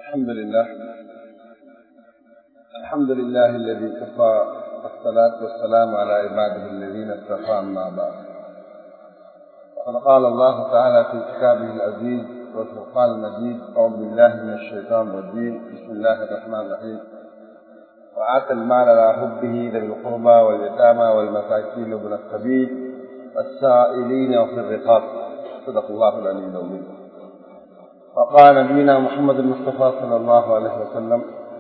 الحمد لله الحمد لله الذي كفى الصلاة والسلام على عباده الذين اصطفى أما بعد وقد قال الله تعالى في كتابه العزيز والفرقان المجيد أعوذ بالله من الشيطان الرجيم بسم الله الرحمن الرحيم وآتى المال على حبه ذوي القربى واليتامى والمساكين وابن السبيل والسائلين وفي الرقاب صدق الله العلي العظيم وقال نبينا محمد المصطفى صلى الله عليه وسلم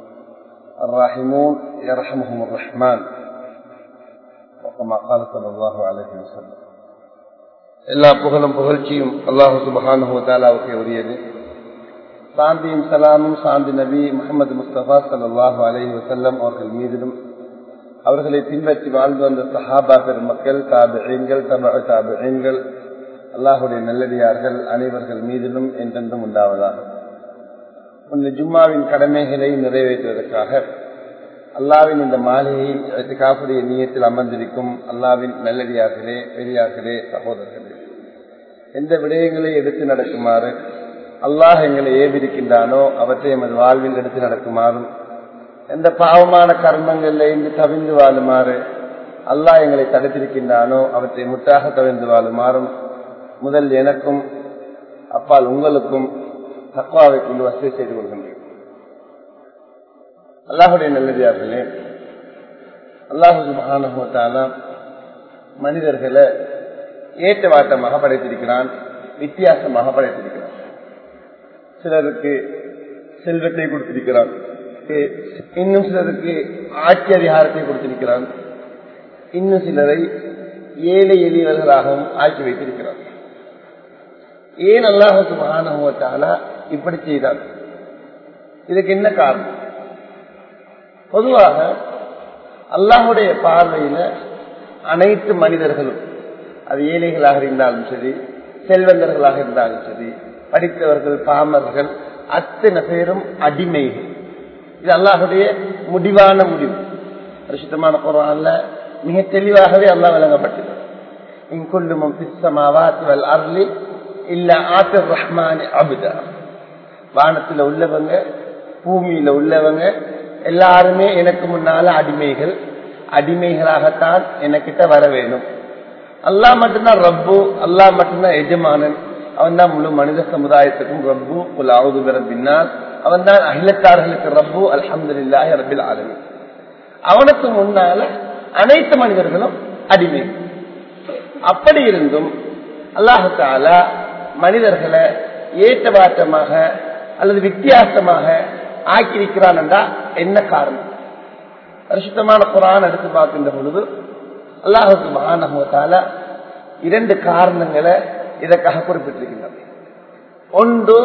الراحمون يرحمهم الرحمن وكما قال صلى الله عليه وسلم எல்லா புகழும் புகழ்ச்சியும் அல்லாஹு சுபஹானு தாலாவுக்கு உரியது சாந்தியும் சலாமும் சாந்தி நபி முகமது முஸ்தபா சல்லாஹு அலஹி வசல்லம் அவர்கள் மீதிலும் அவர்களை பின்பற்றி வாழ்ந்து வந்த சஹாபா பெருமக்கள் தாபிகள் தப தாபிகள் அல்லாஹுடைய நல்லடியார்கள் அனைவர்கள் மீதிலும் என்றென்றும் உண்டாவதாக இந்த ஜும்மாவின் கடமைகளை நிறைவேற்றுவதற்காக அல்லாவின் இந்த மாளிகையில் காப்புடைய நீயத்தில் அமர்ந்திருக்கும் அல்லாவின் நல்லடியார்களே பெரியார்களே சகோதரர்களே எந்த விடயங்களை எடுத்து நடக்குமாறு அல்லாஹ் எங்களை ஏவிருக்கின்றானோ அவற்றை எமது வாழ்வில் எடுத்து நடக்குமாறும் எந்த பாவமான கர்மங்களில் இன்று தவிந்து வாழுமாறு அல்லாஹ் எங்களை தடுத்திருக்கின்றானோ அவற்றை முற்றாக தவிர்ந்து வாழுமாறும் முதல் எனக்கும் அப்பால் உங்களுக்கும் தக்குவாவை கொண்டு வசதி செய்து கொள்கின்றேன் அல்லாஹுடைய நல்லதார்களே அல்லாஹு மகானுவத்தால மனிதர்களை ஏற்ற வாட்டமாக படைத்திருக்கிறான் வித்தியாசமாக படைத்திருக்கிறான் சிலருக்கு செல்வத்தை கொடுத்திருக்கிறான் இன்னும் சிலருக்கு ஆட்சி அதிகாரத்தை கொடுத்திருக்கிறான் இன்னும் சிலரை ஏழை எளியவர்களாகவும் ஆக்கி வைத்திருக்கிறான் ஏன் அல்லாஹுக்கு மகானுவத்தால இப்படி செய்தான் இதுக்கு என்ன காரணம் பொதுவாக அல்லாஹுடைய பார்வையில அனைத்து மனிதர்களும் அது ஏழைகளாக இருந்தாலும் சரி செல்வந்தர்களாக இருந்தாலும் சரி படித்தவர்கள் பாமர்கள் அத்தனை பேரும் அடிமைகள் இது அல்லாஹுடைய முடிவான முடிவு பரிசுத்தமான குரான்ல மிக தெளிவாகவே அல்லாஹ் விளங்கப்பட்டது இங்குள்ளுமும் பிஸ்ஸமாவாத் அருளி இல்ல ஆத்தர் ரஹ்மான் அபுதா வானத்துல உள்ளவங்க பூமியில உள்ளவங்க எல்லாருமே எனக்கு முன்னால அடிமைகள் அடிமைகளாகத்தான் எனக்கிட்ட வர வேணும் அல்லா மட்டும்தான் ரப்பு அல்லா மட்டும்தான் எஜமானன் அவன் தான் முழு மனித சமுதாயத்துக்கும் ரப்பு புலாவது பின்னால் அவன் தான் அகிலத்தார்களுக்கு ரப்பு அலமது இல்லாஹி ரபில் ஆலமி அவனுக்கு முன்னால அனைத்து மனிதர்களும் அடிமை அப்படி இருந்தும் அல்லாஹு தாலா மனிதர்களை ஏற்றமாற்றமாக அல்லது வித்தியாசமாக ஆக்கியிருக்கிறான் என்றா என்ன காரணம் பரிசுத்தமான குரான் எடுத்து பார்க்கின்ற பொழுது அல்லாஹுக்கு மகானகத்தால இரண்டு காரணங்களை இதற்காக குறிப்பிட்டிருக்கின்றன ஒன்று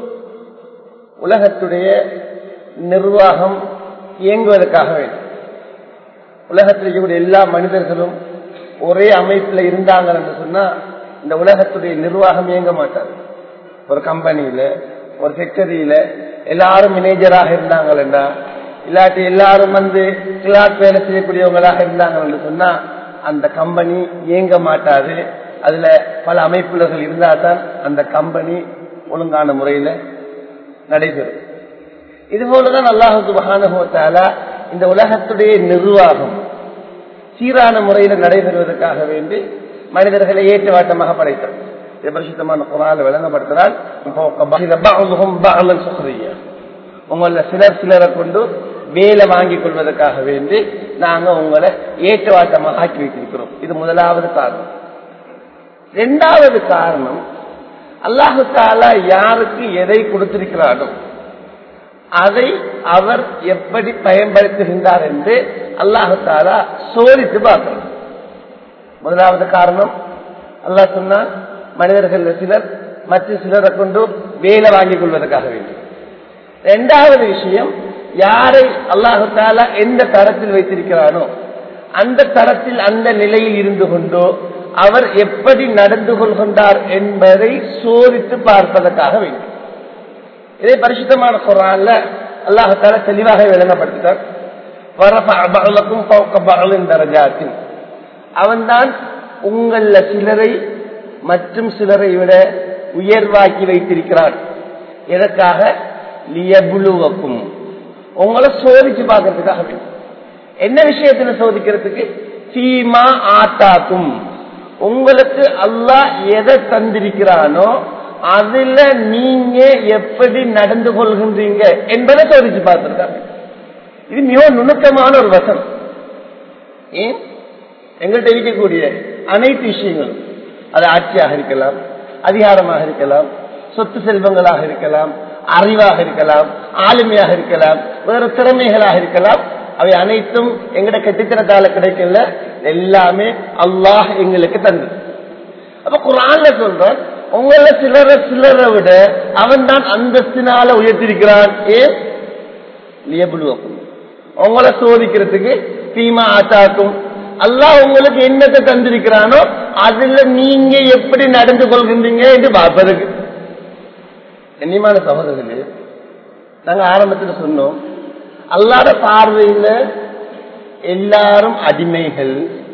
உலகத்துடைய நிர்வாகம் இயங்குவதற்காக வேண்டும் உலகத்தில் இருக்கக்கூடிய எல்லா மனிதர்களும் ஒரே அமைப்புல இருந்தாங்க என்று சொன்னா இந்த உலகத்துடைய நிர்வாகம் இயங்க மாட்டார் ஒரு கம்பெனியில ஒரு ஃபேக்டரியில எல்லாரும் மேனேஜராக இருந்தாங்களா இல்லாட்டி எல்லாரும் வந்து கிளாஸ் வேலை செய்யக்கூடியவங்களாக இருந்தாங்க சொன்னா அந்த கம்பெனி இயங்க மாட்டாது அதுல பல அமைப்புலர்கள் இருந்தா தான் அந்த கம்பெனி ஒழுங்கான முறையில நடைபெறும் இது போலதான் அல்லாஹு மகானுபவத்தால இந்த உலகத்துடைய நிர்வாகம் சீரான முறையில நடைபெறுவதற்காக வேண்டி மனிதர்களை ஏற்றவாட்டமாக படைத்தார் பரிசுத்தமான குரால் விளங்கப்படுத்துறால் உங்கள சிலர் சிலரை கொண்டு வேலை வாங்கிக் கொள்வதற்காக வேண்டி நாங்க உங்களை ஏற்றவாட்டமாக ஆக்கி வைத்திருக்கிறோம் இது முதலாவது காரணம் இரண்டாவது காரணம் அல்லாஹு தாலா யாருக்கு எதை கொடுத்திருக்கிறாரோ அதை அவர் எப்படி பயன்படுத்துகின்றார் என்று அல்லாஹு தாலா சோதித்து பார்க்கிறோம் முதலாவது காரணம் அல்லாஹ் சொன்னான் மனிதர்கள் சிலர் மற்ற சிலரை கொண்டு வேலை வாங்கிக் கொள்வதற்காக வேண்டும் இரண்டாவது விஷயம் யாரை அல்லாஹு தாலா எந்த தரத்தில் வைத்திருக்கிறானோ அந்த தரத்தில் அந்த நிலையில் இருந்து கொண்டோ அவர் எப்படி நடந்து கொள்கின்றார் என்பதை சோதித்து பார்ப்பதற்காக வேண்டும் இதை பரிசுத்தமான குரான்ல அல்லாஹு தாலா தெளிவாக விளங்கப்படுத்திட்டார் வரப்ப அவன்தான் உங்கள சிலரை மற்றும் சிலரை விட உயர்வாக்கி வைத்திருக்கிறான் எதற்காக லியபுலுவக்கும் உங்களை சோதிச்சு பார்க்கறதுக்காக வேண்டி. என்ன விஷயத்துல சோதிக்கிறதுக்கு சீமா ஆத்தாக்கும் உங்களுக்கு அல்லாஹ் எதை தந்திருக்கிறானோ அதுல நீங்க எப்படி நடந்து கொள்கின்றீங்க என்பதை சோதிச்சு பார்த்திருக்காங்க இது மிக நுணுக்கமான ஒரு வசனம் ஏன் எங்கள்கிட்ட இருக்கக்கூடிய அனைத்து விஷயங்களும் அது ஆட்சியாக இருக்கலாம் அதிகாரமாக இருக்கலாம் சொத்து செல்வங்களாக இருக்கலாம் அறிவாக இருக்கலாம் ஆளுமையாக இருக்கலாம் வேறு திறமைகளாக இருக்கலாம் அவை அனைத்தும் எங்கட கெட்டித்தனத்தால கிடைக்கல எல்லாமே அல்லாஹ் எங்களுக்கு தந்தது அப்ப குரான்ல சொல்றான் உங்களை சிலரை சிலரை விட அவன் தான் அந்தஸ்தினால உயர்த்திருக்கிறான் ஏன் லியபுலுவக்கும் உங்களை சோதிக்கிறதுக்கு தீமா ஆட்டாக்கும் அல்லாஹ் உங்களுக்கு என்னத்தை தந்திருக்கிறானோ அதுல நீங்க எப்படி நடந்து கொள்கின்றீங்க என்று பார்ப்பதற்கு கண்ணியமான சகோதரர்களே நாங்க ஆரம்பத்துல சொன்னோம் அல்லாத பார்வையில எல்லாரும் அடிமைகள்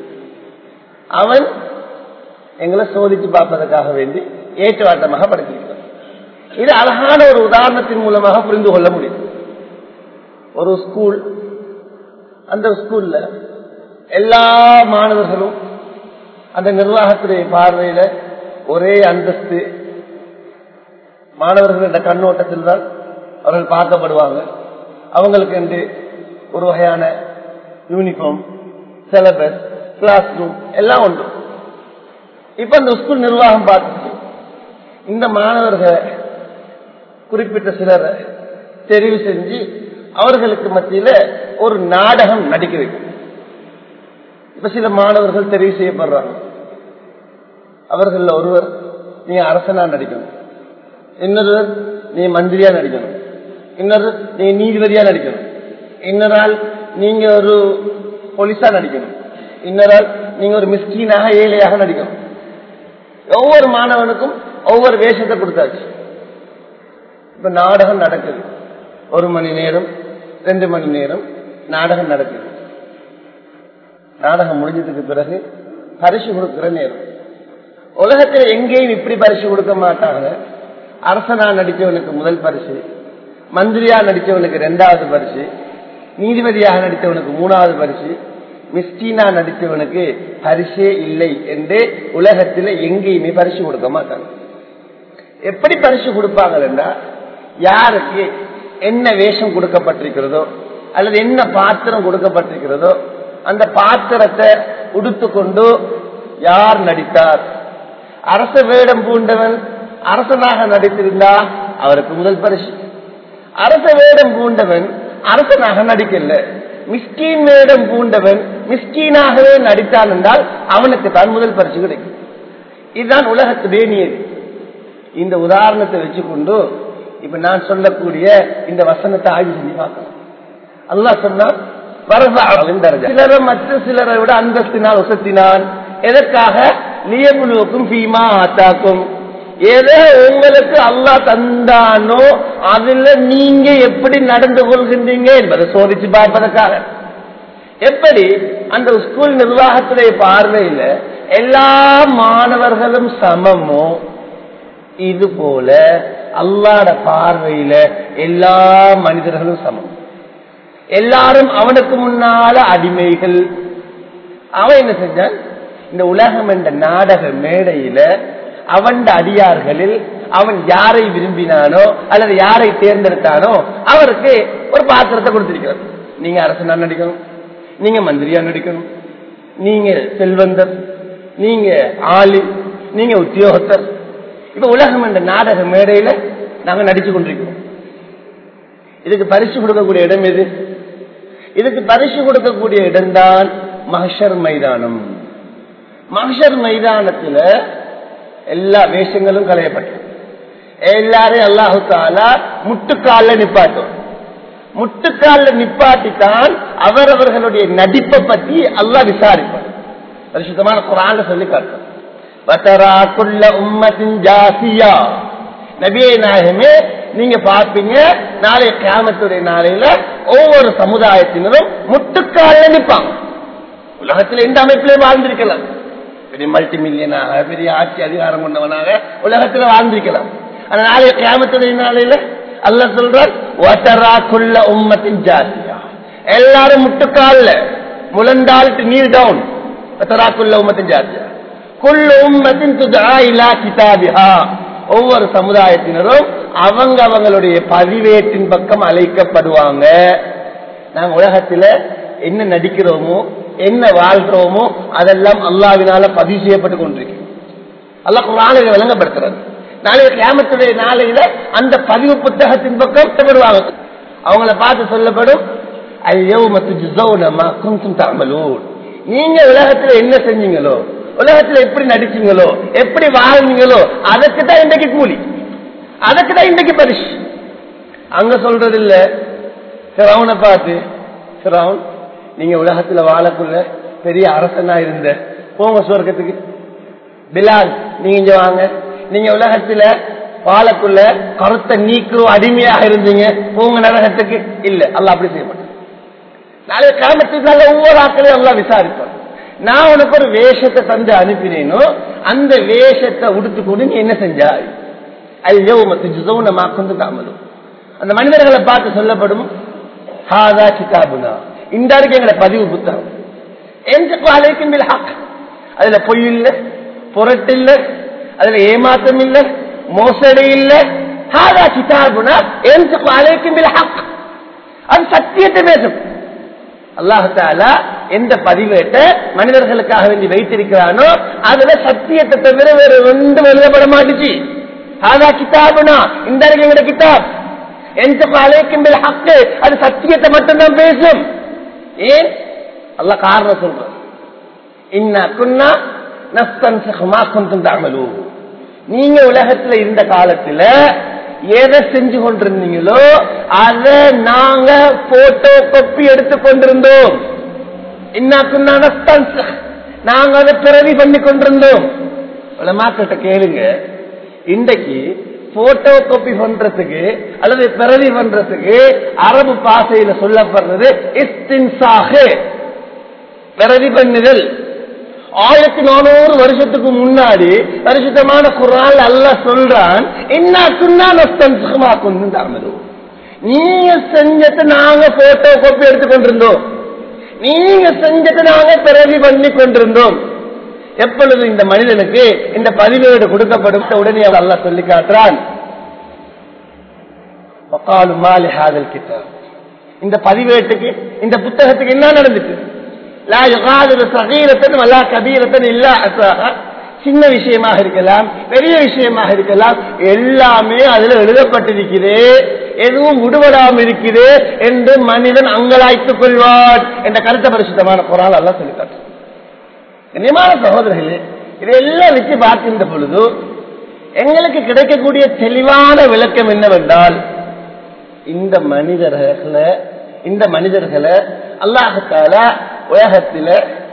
அவன் எங்களை சோதித்து பார்ப்பதற்காக வேண்டி ஏற்றவாட்டமாக படைத்திருக்கிறான் இது அழகான ஒரு உதாரணத்தின் மூலமாக புரிந்து கொள்ள முடியும் ஒரு ஸ்கூல் அந்த ஸ்கூல்ல எல்லா மாணவர்களும் அந்த நிர்வாகத்துடைய பார்வையில ஒரே அந்தஸ்து மாணவர்களோட கண்ணோட்டத்தில் தான் அவர்கள் பார்க்கப்படுவாங்க அவங்களுக்கு என்று ஒரு வகையான யூனிஃபார்ம் சிலபஸ் கிளாஸ் ரூம் எல்லாம் உண்டு இப்ப இந்த ஸ்கூல் நிர்வாகம் பார்த்துச்சு இந்த மாணவர்களை குறிப்பிட்ட சிலரை தெரிவு செஞ்சு அவர்களுக்கு மத்தியில ஒரு நாடகம் நடிக்க வைக்கும் இப்ப சில மாணவர்கள் தெரிவு செய்யப்படுறாங்க அவர்கள் ஒருவர் நீ அரசனா நடிக்கணும் இன்னொருவர் நீ மந்திரியா நடிக்கணும் இன்னொரு நீ நீதிபதியா நடிக்கணும் இன்னொரு ஆள் நீங்க ஒரு போலீஸா நடிக்கணும் இன்னொரு ஆள் நீங்க ஒரு மிஸ்கீனாக ஏழையாக நடிக்கணும் ஒவ்வொரு மாணவனுக்கும் ஒவ்வொரு வேஷத்தை கொடுத்தாச்சு இப்ப நாடகம் நடக்குது ஒரு மணி நேரம் ரெண்டு மணி நேரம் நாடகம் நடக்குது நாடகம் முடிஞ்சதுக்கு பிறகு பரிசு கொடுக்கிற நேரம் உலகத்தில் எங்கேயும் இப்படி பரிசு கொடுக்க மாட்டாங்க அரசனா நடித்தவனுக்கு முதல் பரிசு மந்திரியா நடித்தவனுக்கு இரண்டாவது பரிசு நீதிபதியாக நடித்தவனுக்கு மூணாவது பரிசு மிஸ்டீனா நடித்தவனுக்கு பரிசே இல்லை என்று உலகத்தில் எங்கேயுமே பரிசு கொடுக்க மாட்டாங்க எப்படி பரிசு கொடுப்பாங்கன்னா யாருக்கு என்ன வேஷம் கொடுக்கப்பட்டிருக்கிறதோ அல்லது என்ன பாத்திரம் கொடுக்கப்பட்டிருக்கிறதோ அந்த பாத்திரத்தை உடுத்துக்கொண்டு யார் நடித்தார் அரச வேடம் பூண்டவன் அரசனாக நடித்திருந்தா அவருக்கு முதல் பரிசு அரச வேடம் பூண்டவன் அரசனாக நடிக்கல மிஸ்கீன் வேடம் பூண்டவன் மிஸ்கீனாகவே நடித்தான் என்றால் அவனுக்கு தான் முதல் பரிசு கிடைக்கும் இதுதான் உலகத்துடைய நியதி இந்த உதாரணத்தை வச்சுக்கொண்டு இப்ப நான் சொல்லக்கூடிய இந்த வசனத்தை ஆய்வு செஞ்சு பார்க்கணும் அல்லா சொன்னா சிலரை மற்ற சிலரை விட அந்தஸ்தினால் உசத்தினான் எதற்காக லியபுலுக்கும் பீமா ஆத்தாக்கும் எதை உங்களுக்கு அல்லா தந்தானோ அதுல நீங்க எப்படி நடந்து கொள்கின்றீங்க என்பதை சோதிச்சு பார்ப்பதற்காக எப்படி அந்த ஸ்கூல் நிர்வாகத்துடைய பார்வையில எல்லா மாணவர்களும் சமமோ இது போல அல்லாட பார்வையில எல்லா மனிதர்களும் சமம் எல்லாரும் அவனுக்கு முன்னால அடிமைகள் அவன் என்ன செஞ்சான் இந்த உலகம் என்ற நாடக மேடையில அவன் அடியார்களில் அவன் யாரை விரும்பினானோ அல்லது யாரை தேர்ந்தெடுத்தானோ அவருக்கு ஒரு பாத்திரத்தை கொடுத்திருக்கிறார் நீங்க அரசனா நடிக்கணும் நீங்க மந்திரியா நடிக்கணும் நீங்க செல்வந்தர் நீங்க ஆளு நீங்க உத்தியோகத்தர் இப்ப உலகம் என்ற நாடக மேடையில நாங்க நடிச்சு கொண்டிருக்கிறோம் இதுக்கு பரிசு கொடுக்கக்கூடிய இடம் எது இதுக்கு பரிசு கொடுக்கக்கூடிய இடம்தான் மகஷர் மைதானம் மகஷர் மைதானத்துல எல்லா வேஷங்களும் களையப்பட்டது எல்லாரையும் அல்லாஹு தாலா முட்டுக்கால நிப்பாட்டும் முட்டுக்கால நிப்பாட்டித்தான் அவரவர்களுடைய நடிப்பை பற்றி அல்லாஹ் விசாரிப்பார் பரிசுத்தமான குரான் சொல்லி காட்டும் நபியை நாயகமே நீங்க பாப்பீங்க நாளைய கிராமத்துடைய நாளையில ஒவ்வொரு சமுதாயத்தினரும் முட்டுக்கால நிற்பாங்க உலகத்தில் எந்த அமைப்பிலையும் வாழ்ந்திருக்கலாம் பெரிய மல்டி மில்லியனாக பெரிய ஆட்சி அதிகாரம் கொண்டவனாக உலகத்தில் வாழ்ந்திருக்கலாம் ஆனா நாளைய கிராமத்துடைய நாளையில அல்ல சொல்றார் உம்மத்தின் ஜாத்தியா எல்லாரும் முட்டுக்கால்ல முழந்தாள்ட்டு நீர் டவுன் வத்தராக்குள்ள உம்மத்தின் ஜாத்தியா குள்ள உம்மத்தின் துதா இலா கிதாபிஹா ஒவ்வொரு சமுதாயத்தினரும் அவங்க அவங்களுடைய பதிவேட்டின் பக்கம் அழைக்கப்படுவாங்க நாங்க உலகத்துல என்ன நடிக்கிறோமோ என்ன வாழ்றோமோ அதெல்லாம் அல்லாவினால பதிவு செய்யப்பட்டு கொண்டிருக்கு அல்லாஹ் குரானில் விளங்கப்படுத்துறது நாளைய கிராமத்துடைய நாளையில அந்த பதிவு புத்தகத்தின் பக்கம் வருவாங்க அவங்கள பார்த்து சொல்லப்படும் ஐயோ மற்றும் தாமலூர் நீங்க உலகத்துல என்ன செஞ்சீங்களோ உலகத்துல எப்படி நடிச்சீங்களோ எப்படி வாழ்ந்தீங்களோ அதுக்கு தான் இன்றைக்கு கூலி அதுக்கு தான் இன்றைக்கு பரிசு அங்க சொல்றது இல்ல சிரவனை பார்த்து சிரவன் நீங்க உலகத்துல வாழக்குள்ள பெரிய அரசனா இருந்த போங்க சுவர்க்கத்துக்கு பிலால் நீங்க இங்க வாங்க நீங்க உலகத்துல வாழக்குள்ள கருத்தை நீக்கும் அடிமையாக இருந்தீங்க போங்க நரகத்துக்கு இல்ல அல்ல அப்படி செய்ய மாட்டேன் நாளைய கிராமத்துக்கு ஒவ்வொரு ஆட்களையும் எல்லாம் விசாரிப்பான் நான் உனக்கு ஒரு வேஷத்தை தந்து அனுப்பினேனோ அந்த வேஷத்தை உடுத்துக்கொண்டு நீ என்ன செஞ்சாய் ஐயோ மத்து தாமலும் அந்த மனிதர்களை பார்த்து சொல்லப்படும் ஹாதா கிதாபுனா இந்த இருக்கு எங்களை பதிவு புத்தகம் எந்த அழைக்கும் அதுல பொய் இல்ல புரட்டு இல்ல அதுல ஏமாற்றம் இல்ல மோசடி இல்ல ஹாதா கிதாபுனா எந்த அழைக்கும் அது சத்தியத்தை பேசும் அல்லாஹால எந்த பதிவேட்டை மனிதர்களுக்காக வேண்டி வைத்திருக்கிறானோ அதுல சத்தியத்தை தவிர வேற ஒன்றும் எழுதப்பட மாட்டுச்சு ஹாதா கிதாபுனா இந்த எங்கட கிதாப் எந்த அழைக்கும் ஹக்கு அது சத்தியத்தை மட்டும்தான் பேசும் ஏன் அல்ல காரணம் சொல்ற இன்ன குன்னா நஸ்தன்சகமா குந்தும் தாமலு நீங்க உலகத்துல இருந்த காலத்துல எதை செஞ்சு கொண்டிருந்தீங்களோ அதை நாங்க போட்டோ காப்பி எடுத்து கொண்டிருந்தோம் இன்னாக்குன்னா நஸ்தன்ச நாங்க அதை பிறவி பண்ணி கொண்டிருந்தோம் மாக்கிட்ட கேளுங்க இன்றைக்கு போட்டோ காப்பி பண்றதுக்கு அல்லது பிறவி பண்றதுக்கு அரபு பாசையில சொல்லப்படுறது இஸ்தின்சாகு பிறவி பண்ணுதல் ஆயிரத்தி நானூறு வருஷத்துக்கு முன்னாடி பரிசுத்தமான குரான் அல்ல சொல்றான் என்ன சுண்ணா நஷ்டம் சுகமா கொண்டு தாமது நீங்க செஞ்சதை நாங்க போட்டோ காப்பி எடுத்துக்கொண்டிருந்தோம் நீங்க செஞ்சதை நாங்க பிறவி பண்ணி கொண்டிருந்தோம் எப்பொழுது இந்த மனிதனுக்கு இந்த பதிவேடு கொடுக்கப்படும் உடனே அவர் அல்ல சொல்லி காட்டுறான் இந்த பதிவேட்டுக்கு இந்த புத்தகத்துக்கு என்ன நடந்துச்சு சின்ன விஷயமாக இருக்கலாம் பெரிய விஷயமாக இருக்கலாம் எல்லாமே அதுல எழுதப்பட்டிருக்குது எதுவும் விடுபடாம இருக்குது என்று மனிதன் அங்கலாய்த்துக் கொள்வான் என்ற கருத்த பரிசுத்தமான குரால் எல்லாம் சொல்லிக்காட்டு கண்ணியமான சகோதரர்களே இதையெல்லாம் வச்சு பார்க்கின்ற பொழுது எங்களுக்கு கிடைக்கக்கூடிய தெளிவான விளக்கம் என்னவென்றால் இந்த மனிதர்களை இந்த மனிதர்களை அல்லாஹால உலகத்தில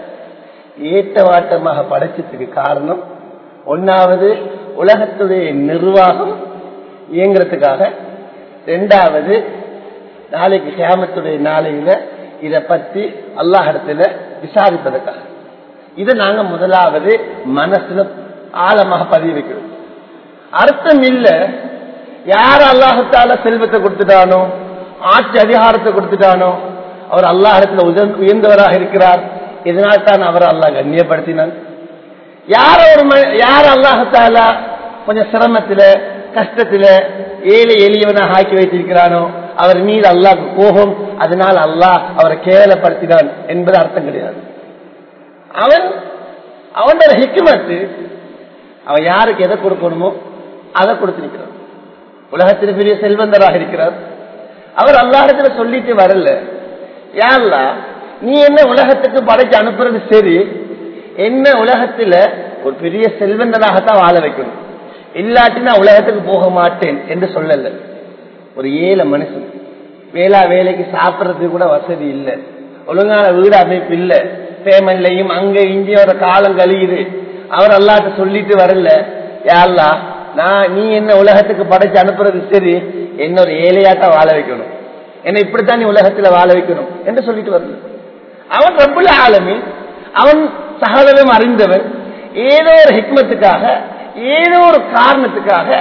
ஏற்றவாட்டமாக படைச்சதுக்கு காரணம் ஒன்னாவது உலகத்துடைய நிர்வாகம் இயங்குறதுக்காக ரெண்டாவது நாளைக்கு கேமத்துடைய நாளையில இதை பற்றி அல்லாஹிடத்துல விசாரிப்பதற்காக இதை நாங்க முதலாவது மனசுல ஆழமாக பதிய வைக்கிறோம் அர்த்தம் இல்ல யார் அல்லாஹத்தால செல்வத்தை கொடுத்துட்டானோ ஆட்சி அதிகாரத்தை கொடுத்துட்டானோ அவர் அல்லாஹிடத்துல உயர்ந்தவராக இருக்கிறார் இதனால் தான் அவர் அல்லாஹ் கண்ணியப்படுத்தினான் யார் ஒரு யார் அல்லாஹத்தால கொஞ்சம் சிரமத்தில கஷ்டத்தில ஏழை எளியவனாக ஆக்கி வைத்திருக்கிறானோ அவர் மீது அல்லாஹ் கோபம் அதனால் அல்லாஹ் அவரை கேவலப்படுத்தினான் என்பது அர்த்தம் கிடையாது அவன் அவனோட ஹிக்குமத்து அவன் யாருக்கு எதை கொடுக்கணுமோ அதை கொடுத்திருக்கிறான் உலகத்தில் பெரிய செல்வந்தராக இருக்கிறார் அவர் அல்லாஹத்துல சொல்லிட்டு வரல யாருலா நீ என்ன உலகத்துக்கு படைச்சு அனுப்புறது சரி என்ன உலகத்துல ஒரு பெரிய செல்வந்தனாகத்தான் வாழ வைக்கணும் இல்லாட்டி நான் உலகத்துக்கு போக மாட்டேன் என்று சொல்லல ஒரு ஏழை மனுஷன் வேளா வேலைக்கு சாப்பிடறதுக்கு கூட வசதி இல்லை ஒழுங்கான வீடு அமைப்பு இல்லை பேமெண்ட்லையும் அங்க இங்கேயோட காலம் கழியுது அவர் அல்லாட்ட சொல்லிட்டு வரல யாருலா நான் நீ என்ன உலகத்துக்கு படைச்சு அனுப்புறது சரி என்ன ஒரு ஏழையாத்தான் வாழ வைக்கணும் என்ன இப்படித்தான் நீ உலகத்துல வாழ வைக்கணும் என்று சொல்லிட்டு வரல அவன் ரப்புல ஆளுமே அவன் சகலரும் அறிந்தவன் ஏதோ ஒரு ஹிக்மத்துக்காக ஏதோ ஒரு காரணத்துக்காக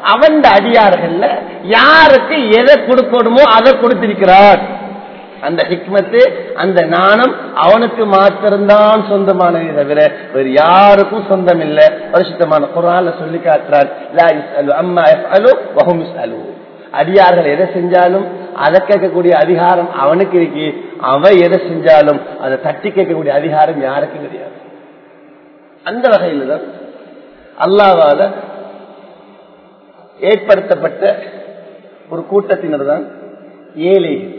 அவன் அடியார்கள்ல யாருக்கு எதை கொடுக்கணுமோ அதை கொடுத்திருக்கிறார் அந்த ஹிக்மத்து அந்த நாணம் அவனுக்கு மாத்திரம்தான் சொந்தமானதை தவிர வேறு யாருக்கும் சொந்தம் இல்ல பரிசுத்தமான குரான்ல சொல்லி காட்டுறார் லா யுஸ்அலு அம்மா யஃப்அலு வஹும் யுஸ்அலூன். அடியார்கள் எதை செஞ்சாலும் அதை கேட்கக்கூடிய அதிகாரம் அவனுக்கு இருக்கு அவன் எதை செஞ்சாலும் அதை தட்டி கேட்கக்கூடிய அதிகாரம் யாருக்கும் கிடையாது அந்த வகையில தான் அல்லாவால ஏற்படுத்தப்பட்ட ஒரு கூட்டத்தினர் தான் ஏழைகள்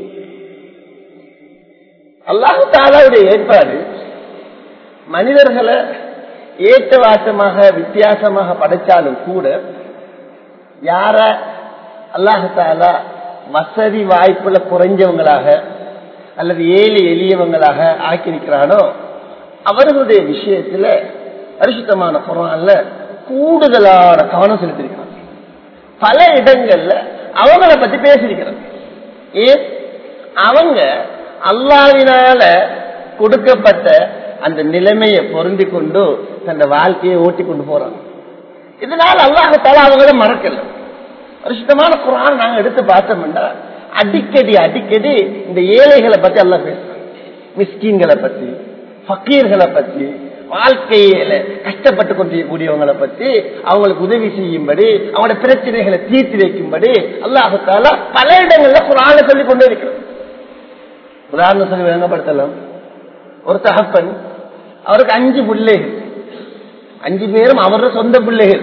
அல்லாஹு தாலாவுடைய ஏற்பாடு மனிதர்களை ஏற்றவாசமாக வித்தியாசமாக படைச்சாலும் கூட யார அல்லாஹு தாலா வசதி வாய்ப்புல குறைஞ்சவங்களாக அல்லது ஏழை எளியவங்களாக ஆக்கியிருக்கிறானோ அவர்களுடைய விஷயத்துல பரிசுத்தமான குரான்ல கூடுதலான கவனம் செலுத்திருக்கிறான் பல இடங்கள்ல அவங்கள பத்தி பேசியிருக்கிறான் ஏன் அவங்க அல்லாவினால கொடுக்கப்பட்ட அந்த நிலைமையை பொருந்தி கொண்டு தன் வாழ்க்கையை ஓட்டி கொண்டு போறாங்க இதனால அல்லாஹத்தால அவங்கள மறக்கல பரிசுத்தமான குரான் நாங்க எடுத்து பார்த்தோம்னா அடிக்கடி அடிக்கடி இந்த ஏழைகளை பத்தி எல்லாம் பேசுறாங்க மிஸ்கீன்களை பத்தி ஃபக்கீர்களை பத்தி வாழ்க்கையில கஷ்டப்பட்டு கொண்டிருக்கக்கூடியவங்களை பத்தி அவங்களுக்கு உதவி செய்யும்படி அவங்களோட பிரச்சனைகளை தீர்த்து வைக்கும்படி அல்லாஹத்தால பல இடங்கள்ல குரான சொல்லி கொண்டே இருக்கிறோம் உதாரணம் சொல்லி விளங்கப்படுத்தலாம் ஒரு தகப்பன் அவருக்கு அஞ்சு பிள்ளைகள் அஞ்சு பேரும் அவரோட சொந்த பிள்ளைகள்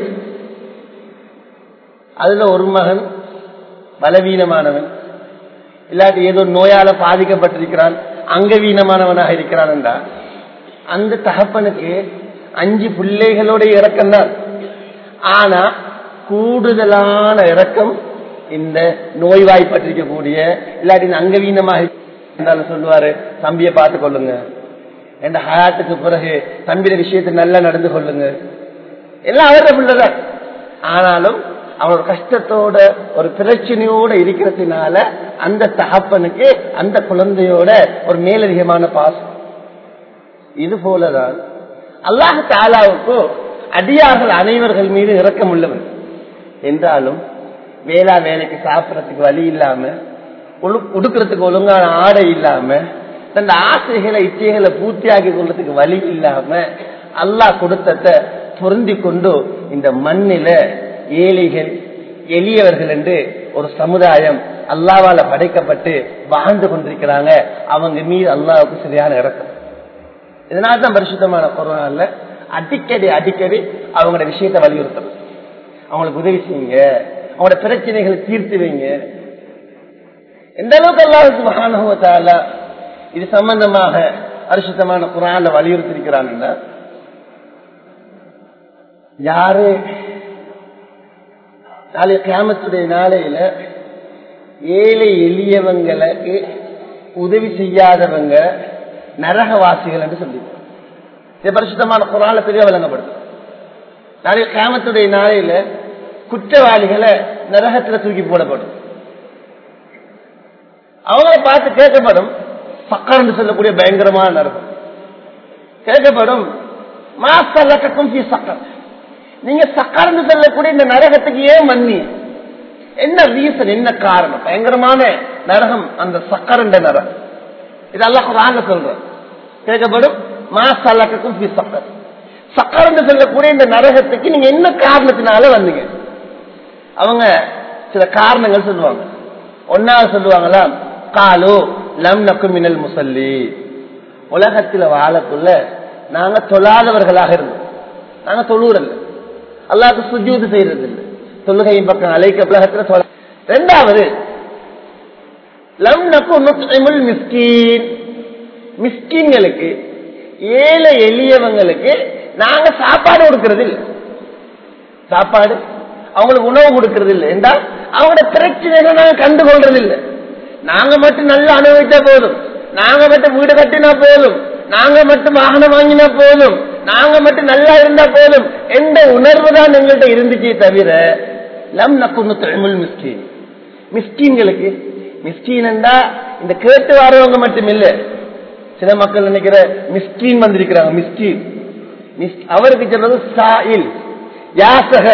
அதுல ஒரு மகன் பலவீனமானவன் இல்லாட்டி ஏதோ நோயால பாதிக்கப்பட்டிருக்கிறான் அங்கவீனமானவனாக இருக்கிறான் என்றா அந்த தகப்பனுக்கு அஞ்சு பிள்ளைகளோட இறக்கம் தான் ஆனா கூடுதலான இறக்கம் இந்த நோய்வாய்ப்பட்டிருக்கக்கூடிய இல்லாட்டி இந்த அங்கவீனமாக இருந்தாலும் சொல்லுவாரு தம்பியை பார்த்து கொள்ளுங்க எந்த ஹயாத்துக்கு பிறகு தம்பிய விஷயத்தை நல்லா நடந்து கொள்ளுங்க எல்லாம் அவரோட பிள்ளைதான் ஆனாலும் அவர் கஷ்டத்தோட ஒரு பிரச்சனையோட இருக்கிறதுனால அந்த தகப்பனுக்கு அந்த குழந்தையோட ஒரு மேலதிகமான பாசம் இது போலதான் அல்லாஹ் தாலாவுக்கு அடியார்கள் அனைவர்கள் மீது இரக்கம் உள்ளவன் என்றாலும் வேளா வேலைக்கு சாப்பிடறதுக்கு வழி இல்லாம உழு- உடுக்கிறதுக்கு ஒழுங்கான ஆடை இல்லாம தன் ஆசைகளை இச்சைகளை பூர்த்தியாக்கி கொள்றதுக்கு வழி இல்லாம அல்லாஹ் கொடுத்தத பொருந்தி கொண்டு இந்த மண்ணில ஏழைகள் எளியவர்கள் என்று ஒரு சமுதாயம் அல்லாவால படைக்கப்பட்டு வாழ்ந்து கொண்டிருக்கிறாங்க அவங்க மீது அல்லாவுக்கு சரியான இறக்கம் இதனால்தான் பரிசுத்தமான கொரோனால அடிக்கடி அடிக்கடி அவங்களோட விஷயத்தை வலியுறுத்தணும் அவங்களுக்கு உதவி செய்யுங்க அவங்களோட பிரச்சனைகளை தீர்த்து வைங்க எந்த அளவுக்கு அல்லாஹ் மகானுவத்தால இது சம்பந்தமாக அரிசுத்தமான குரான்ல வலியுறுத்தி இருக்கிறாங்கன்னா யாரு நாளை கிராமத்துடைய நாளையில ஏழை எளியவங்களுக்கு உதவி செய்யாதவங்க நரகவாசிகள் என்று சொல்லி இது பரிசுத்தமான குரான்ல பெரிய வழங்கப்படுது நாளை கிராமத்துடைய நாளையில குற்றவாளிகளை நரகத்துல தூக்கி போடப்படும் அவங்களை பார்த்து கேட்கப்படும் சக்கர் சொல்லக்கூடிய பயங்கரமான நரகம் கேட்கப்படும் மாசல்லக்கும் சக்கர் நீங்க சக்கர்னு சொல்லக்கூடிய இந்த நரகத்துக்கு ஏன் மன்னி என்ன ரீசன் என்ன காரணம் பயங்கரமான நரகம் அந்த சக்கரண்ட நரகம் இதெல்லாம் குரான்ல சொல்றேன் கேட்கப்படும் மாசல்லக்கும் சக்கர் சக்கரன்னு சொல்லக்கூடிய இந்த நரகத்துக்கு நீங்க என்ன காரணத்தினால வந்தீங்க அவங்க சில காரணங்கள் சொல்லுவாங்க ஒன்னாவது சொல்லுவாங்களா காலு லம் நக்கு மினல் முசல்லி உலகத்துல வாழக்குள்ள நாங்க தொழாதவர்களாக இருந்தோம் நாங்க தொழுறல்ல அல்லாவுக்கு சுஜூது செய்யறது இல்லை தொழுகையின் பக்கம் அழைக்க உலகத்துல தொழ ரெண்டாவது லம் நக்கு நுத்இமுல் மிஸ்கீன் மிஸ்கீன்களுக்கு ஏழை எளியவங்களுக்கு நாங்க சாப்பாடு கொடுக்கறது இல்லை சாப்பாடு அவங்களுக்கு உணவு கொடுக்கறது இல்லை என்றால் அவங்களோட பிரச்சனைகளை நாங்க கண்டுகொள்றது இல்லை நாங்க மட்டும் நல்லா அனுபவித்தா போதும் நாங்க மட்டும் வீடு கட்டினா போதும் நாங்க மட்டும் வாகனம் வாங்கினா போதும் நாங்க மட்டும் நல்லா இருந்தா போதும் எந்த உணர்வு தான் எங்கள்கிட்ட இருந்துச்சே தவிர லம் நக்குன்னு தமிழ் மிஸ்கீன் மிஸ்கீன்களுக்கு மிஸ்கீன் என்றா இந்த கேட்டு வரவங்க மட்டும் இல்ல சில மக்கள் நினைக்கிற மிஸ்கீன் வந்திருக்கிறாங்க மிஸ்கீன் மிஸ்- அவருக்கு சொல்றது சாயில் யாசகர்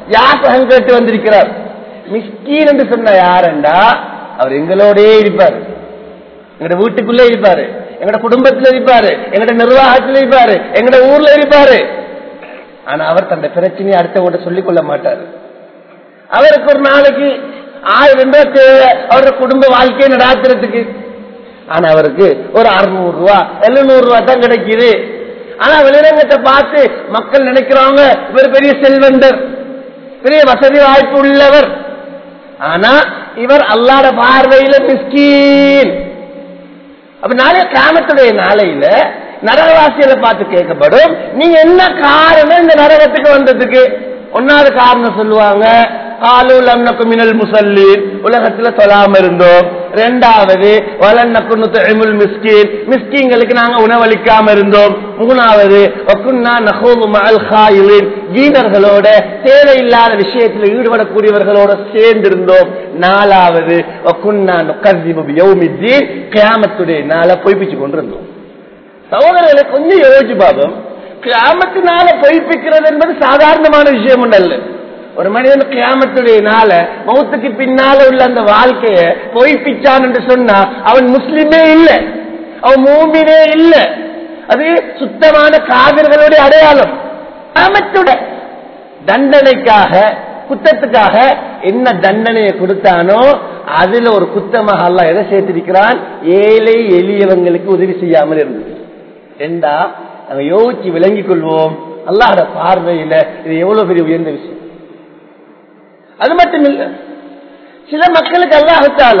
யார் சகம் கேட்டு வந்திருக்கிறார் மிஸ்கீன் என்று சொன்ன யாருண்டா அவர் எங்களோடே இருப்பார் எங்கட வீட்டுக்குள்ளே இருப்பாரு எங்கட குடும்பத்துல இருப்பாரு எங்கட நிர்வாகத்துல இருப்பாரு எங்கட ஊர்ல இருப்பாரு ஆனா அவர் தந்த பிரச்சனையை அடுத்தவங்க சொல்லிக் கொள்ள மாட்டாரு அவருக்கு ஒரு நாளைக்கு ஆயிரம் ரூபாய் தேவை அவரோட குடும்ப வாழ்க்கையை நடாத்துறதுக்கு ஆனா அவருக்கு ஒரு அறுநூறு ரூபா எழுநூறு ரூபா தான் கிடைக்குது ஆனா வெளிரங்கத்தை பார்த்து மக்கள் நினைக்கிறாங்க இவர் பெரிய செல்வந்தர் பெரிய வசதி வாய்ப்பு உள்ளவர் ஆனா இவர் அல்லாட பார்வையில மிஸ்கீன் அப்ப நாளைய காமத்துடைய நாளையில நரகவாசிகளை பார்த்து கேட்கப்படும் நீங்க என்ன காரணம் இந்த நரகத்துக்கு வந்ததுக்கு ஒன்னாவது காரணம் சொல்லுவாங்க காலூல் அன்னக்கு மினல் முசல்லீன் உலகத்துல சொல்லாம இருந்தோம் ரெண்டாவது வலன்னக்கு மிஸ்கீன் மிஸ்கீன்களுக்கு நாங்க உணவளிக்காம இருந்தோம் மூணாவது ஒக்குன்னா நகோமு மகள் காயிலின் ஜீனர்களோட தேவையில்லாத விஷயத்துல ஈடுபடக்கூடியவர்களோட சேர்ந்திருந்தோம் நாலாவது ஒக்குன்னா நுக்கர்ஜிபு யௌமித்தீன் கியாமத்துடைய நாளை பொய்ப்பிச்சு கொண்டிருந்தோம் சகோதரர்களை கொஞ்சம் யோசிச்சு பாப்போம் கியாமத்தினால பொய்ப்பிக்கிறது என்பது சாதாரணமான விஷயம் அல்ல ஒரு மனிதன் கியாமத்துடைய நாள மௌத்துக்கு பின்னால உள்ள அந்த வாழ்க்கைய பொய்ப்பிச்சான் என்று சொன்னா அவன் முஸ்லிமே இல்லை அவன் மூமினே இல்லை அது சுத்தமான காவிர்களுடைய அடையாளம் கியாமத்துடைய தண்டனைக்காக குத்தத்துக்காக என்ன தண்டனையை கொடுத்தானோ அதுல ஒரு குத்தமாக அல்ல எதை சேர்த்திருக்கிறான் ஏழை எளியவங்களுக்கு உதவி செய்யாமல் இருந்தது ரெண்டா நாங்க யோசிச்சு விளங்கிக் கொள்வோம் அல்லாஹோட பார்வையில இது எவ்வளவு பெரிய உயர்ந்த விஷயம் அது மட்டும் இல்ல சில மக்களுக்கு அல்லாஹத்தால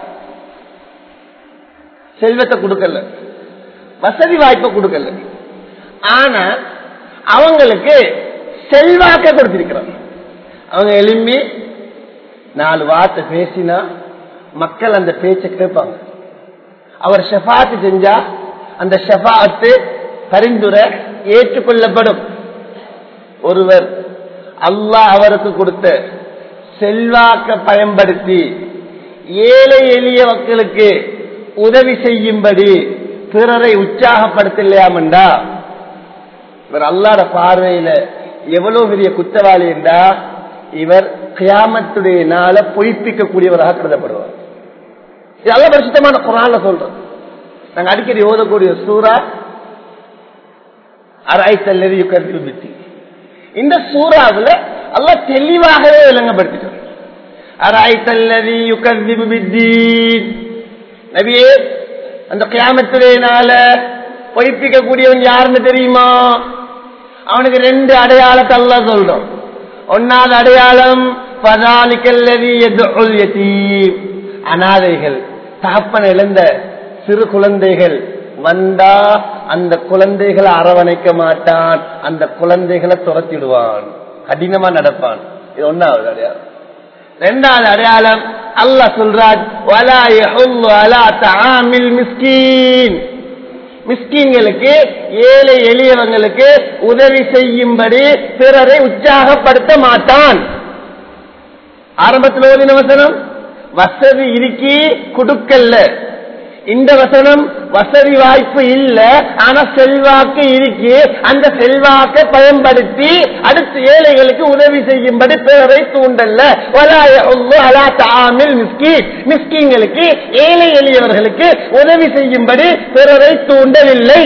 செல்வத்தை கொடுக்கல வசதி வாய்ப்பை கொடுக்கல ஆனா அவங்களுக்கு செல்வாக்க கொடுத்திருக்கிறான் அவங்க எழும்பி நாலு வார்த்தை பேசினா மக்கள் அந்த பேச்சை கேட்பாங்க அவர் ஷெஃபாத்து செஞ்சா அந்த ஷெஃபாத்து பரிந்துரை ஏற்றுக்கொள்ளப்படும் ஒருவர் அல்லாஹ் அவருக்கு கொடுத்த செல்வாக்க பயன்படுத்தி ஏழை எளிய மக்களுக்கு உதவி செய்யும்படி பிறரை உற்சாகப்படுத்தலையாமண்டா இவர் அல்லாட பார்வையில எவ்வளவு பெரிய குற்றவாளி என்றா இவர் கியாமத்துடைய நாள பொய்ப்பிக்கக்கூடியவராக கருதப்படுவார் இது அல்ல பரிசுத்தமான குரான்ல சொல்றோம் நாங்க அடிக்கடி ஓதக்கூடிய சூறா அராய்த்தல்லதி யுக்கர்தி பித்தி இந்த சூறாவுல அல்ல தெளிவாகவே விளங்கப்படுத்திட்டோம் அராய்த்தல்லதி யுக்கர்தி பித்தீன் நபியே அந்த கியாமத்துடைய நாள பொய்ப்பிக்க கூடியவன் யாருன்னு தெரியுமா அவனுக்கு ரெண்டு அடையாளத்தை அல்ல சொல்றோம் ஒன்னாவது அடையாளம் அனாதைகள் தகப்பன் இழந்த சிறு குழந்தைகள் வந்தா அந்த குழந்தைகளை அரவணைக்க மாட்டான் அந்த குழந்தைகளை துரத்திடுவான் கடினமா நடப்பான் இது ஒன்னாவது அடையாளம் ரெண்டாவது அடையாளம் அல்ல சொல்றான் மிஸ்கீன் மிஸ்கீன்களுக்கு ஏழை எளியவங்களுக்கு உதவி செய்யும்படி பிறரை உற்சாகப்படுத்த மாட்டான் ஆரம்பத்தில் ஓதின வசனம் வசதி இருக்கி கொடுக்கல்ல இந்த வசனம் வசதி வாய்ப்பு இல்ல ஆனா செல்வாக்கு இருக்கு அந்த செல்வாக்கை பயன்படுத்தி அடுத்த ஏழைகளுக்கு உதவி செய்யும்படி பிறரை தூண்டல்ல மிஸ்கீன் மிஸ்கீன்களுக்கு ஏழை எளியவர்களுக்கு உதவி செய்யும்படி பிறரை தூண்டவில்லை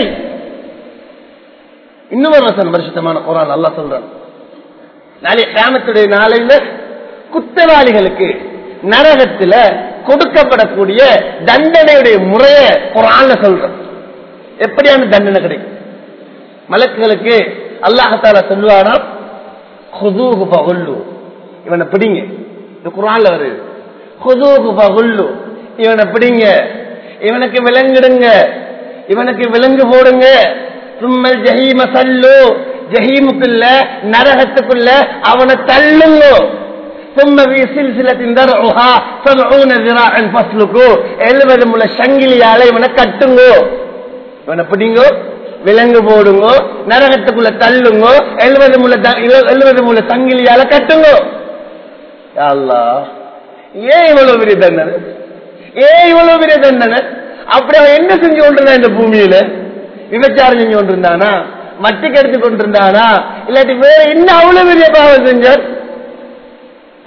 இன்னொரு வசனம் பரிசுத்தமான குரான் நல்லா சொல்றான் நாளை கிராமத்துடைய நாளையில குற்றவாளிகளுக்கு நரகத்துல கொடுக்கப்படக்கூடிய தண்டனையுடைய முறைய குரான்ல சொல்றோம் எப்படியான தண்டனை கிடைக்கும் மலக்குகளுக்கு அல்லாஹால சொல்லுவானா ஹுதூஹு பகுல்லு இவனை பிடிங்க இது குரான்ல வருது ஹுதூஹு பகுல்லு இவனை பிடிங்க இவனுக்கு விலங்கிடுங்க இவனுக்கு விலங்கு போடுங்க சும்மல் ஜஹீம சல்லு ஜஹீமுக்குள்ள நரகத்துக்குள்ள அவனை தள்ளுங்க ثم في سلسلة درعها سبعون ذراعا فاسلكوا எழுபது முள்ள சங்கிலியால இவனை கட்டுங்கோ இவனை பிடிங்கோ விலங்கு போடுங்கோ நரகத்துக்குள்ள தள்ளுங்கோ எழுபது முள்ள எழுபது முள்ள சங்கிலியால கட்டுங்கோ அல்லா ஏன் இவ்வளவு பெரிய தண்டனை ஏன் இவ்வளவு பெரிய தண்டனை அப்படி அவன் என்ன செஞ்சு கொண்டிருந்தான் இந்த பூமியில விபச்சாரம் செஞ்சு கொண்டிருந்தானா மட்டிக்கு எடுத்து கொண்டிருந்தானா இல்லாட்டி வேற என்ன அவ்வளவு பெரிய பாவம் செஞ்சார்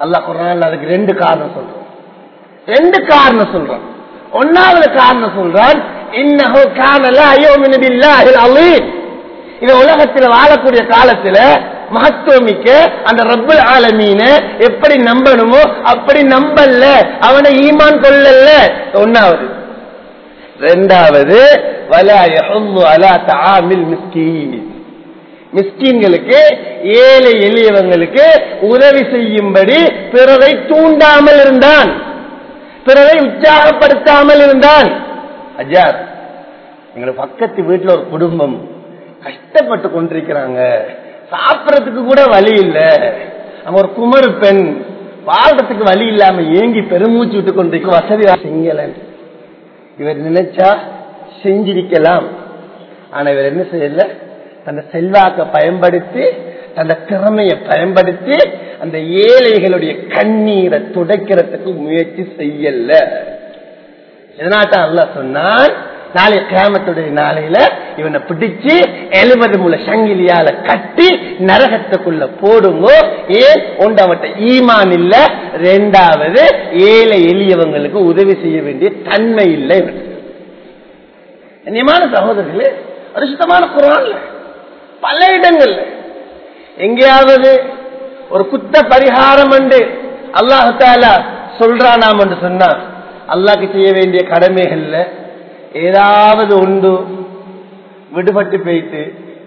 அல்லாஹ் குரான் அதுக்கு ரெண்டு காரணம் சொல்றான் ரெண்டு காரணம் சொல்றான் ஒன்னாவது காரணம் சொல்றான் இன்னஹு கான லா யுமினு பில்லாஹில் அலீம் இந்த உலகத்துல வாழக்கூடிய காலத்துல மகத்துவமிக்க அந்த ரப்புல் ஆலமீன எப்படி நம்பணுமோ அப்படி நம்பல்ல அவனை ஈமான் கொள்ளல ஒன்னாவது ரெண்டாவது வலா யஹுல்லு அலா தஆமில் மிஸ்கீன் மிஸ்கீன்களுக்கு ஏழை எளியவங்களுக்கு உதவி செய்யும்படி பிறரை தூண்டாமல் இருந்தான் பிறரை உற்சாகப்படுத்தாமல் இருந்தான் அஜார் எங்க பக்கத்து வீட்டுல ஒரு குடும்பம் கஷ்டப்பட்டு கொண்டிருக்கிறாங்க சாப்பிடறதுக்கு கூட வழி இல்ல அவங்க ஒரு குமரு பெண் வாழ்றதுக்கு வழி இல்லாம ஏங்கி பெருமூச்சு விட்டு கொண்டிருக்க வசதி செய்யல இவர் நினைச்சா செஞ்சிருக்கலாம் ஆனா இவர் என்ன செய்யல தந்த செல்வாக்க பயன்படுத்தி தந்த திறமையை பயன்படுத்தி அந்த ஏழைகளுடைய கண்ணீரை துடைக்கிறதுக்கு முயற்சி செய்யல இதனால்தான் அல்ல சொன்னான் நாளை கிராமத்துடைய நாளையில இவனை பிடிச்சு எழுபது முல சங்கிலியால கட்டி நரகத்துக்குள்ள போடுங்க ஏன் ஒன்று அவட்ட ஈமான் இல்ல ரெண்டாவது ஏழை எளியவங்களுக்கு உதவி செய்ய வேண்டிய தன்மை இல்லை இவனுக்கு கண்ணியமான சகோதரர்களே அரிசித்தமான குரான்ல பல இடங்கள்ல எங்கேயாவது ஒரு குத்த பரிகாரம் என்று அல்லாஹால சொல்றானாம் என்று சொன்னா அல்லாஹ்க்கு செய்ய வேண்டிய கடமைகள்ல ஏதாவது உண்டு விடுபட்டு போயிட்டு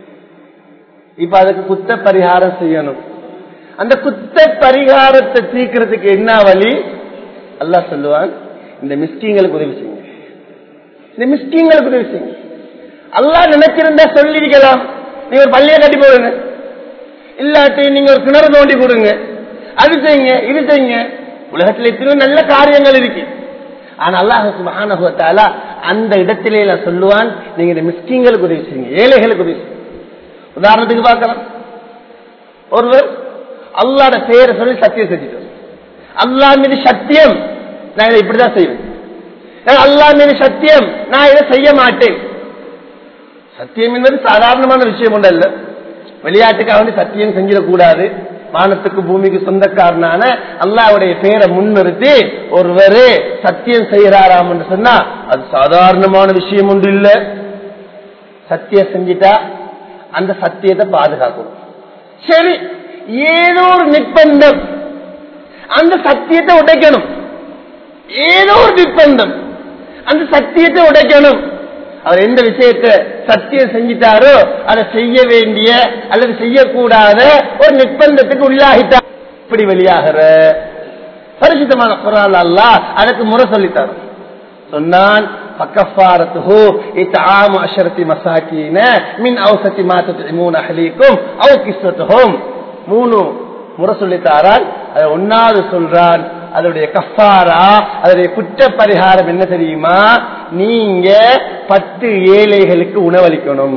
இப்ப அதுக்கு குத்த பரிகாரம் செய்யணும் அந்த குத்த பரிகாரத்தை தீர்க்கிறதுக்கு என்ன வழி அல்லாஹ் சொல்லுவான் இந்த மிஸ்கிங்களுக்கு உதவி செய்யுங்க இந்த மிஸ்கிங்களுக்கு உதவி செய்யுங்க அல்லாஹ் நினைச்சிருந்தா சொல்லிருக்கலாம் நீங்க ஒரு பள்ளியை கட்டி போடுங்க இல்லாட்டி நீங்க ஒரு கிணறு தோண்டி கொடுங்க அது செய்யுங்க இது செய்யுங்க உலகத்தில் எத்தனையோ நல்ல காரியங்கள் இருக்கு ஆனா அல்லாஹ் சுபஹானஹுவத்தால அந்த இடத்திலே எல்லாம் சொல்லுவான் நீங்க இந்த மிஸ்கிங்களுக்கு உதவி செய்யுங்க ஏழைகளுக்கு உதவி செய்யுங்க உதாரணத்துக்கு பார்க்கலாம் ஒருவர் அல்லாட பெயரை சொல்லி சத்தியம் செஞ்சுட்டு அல்லாஹ் மீது சத்தியம் நான் இதை இப்படிதான் செய்வேன் அல்லாஹ் மீது சத்தியம் நான் இதை செய்ய மாட்டேன் சத்தியம் என்பது சாதாரணமான விஷயம் ஒன்று அல்ல விளையாட்டுக்காக வந்து சத்தியம் செஞ்சிடக்கூடாது வானத்துக்கு பூமிக்கு சொந்தக்காரனான அல்லாவுடைய பேரை முன்னிறுத்தி ஒருவர் சத்தியம் செய்யறாராம் என்று சொன்னா அது சாதாரணமான விஷயம் ஒன்று இல்ல சத்தியம் செஞ்சிட்டா அந்த சத்தியத்தை பாதுகாக்கணும் சரி ஏதோ ஒரு நிர்பந்தம் அந்த சத்தியத்தை உடைக்கணும் ஏதோ ஒரு நிர்பந்தம் அந்த சத்தியத்தை உடைக்கணும் அவர் எந்த விஷயத்தை சத்தியம் செஞ்சிட்டாரோ அதை செய்ய வேண்டிய அல்லது செய்யக்கூடாத ஒரு நிர்பந்தத்துக்கு உள்ளாகிட்டார் இப்படி வெளியாகிற பரிசுத்தமான குரால் அல்லா அதுக்கு முறை சொல்லித்தார் சொன்னான் فكفارته إطعام عشرة مساكين من أوسط ما تطعمون أهليكم أو كسوتهم மூணு முறை சொல்லித்தாரால் அதை ஒன்னாவது சொல்றான் அதனுடைய கஃபாரா அதனுடைய குற்ற பரிகாரம் என்ன தெரியுமா நீங்க பத்து ஏழைகளுக்கு உணவளிக்கணும்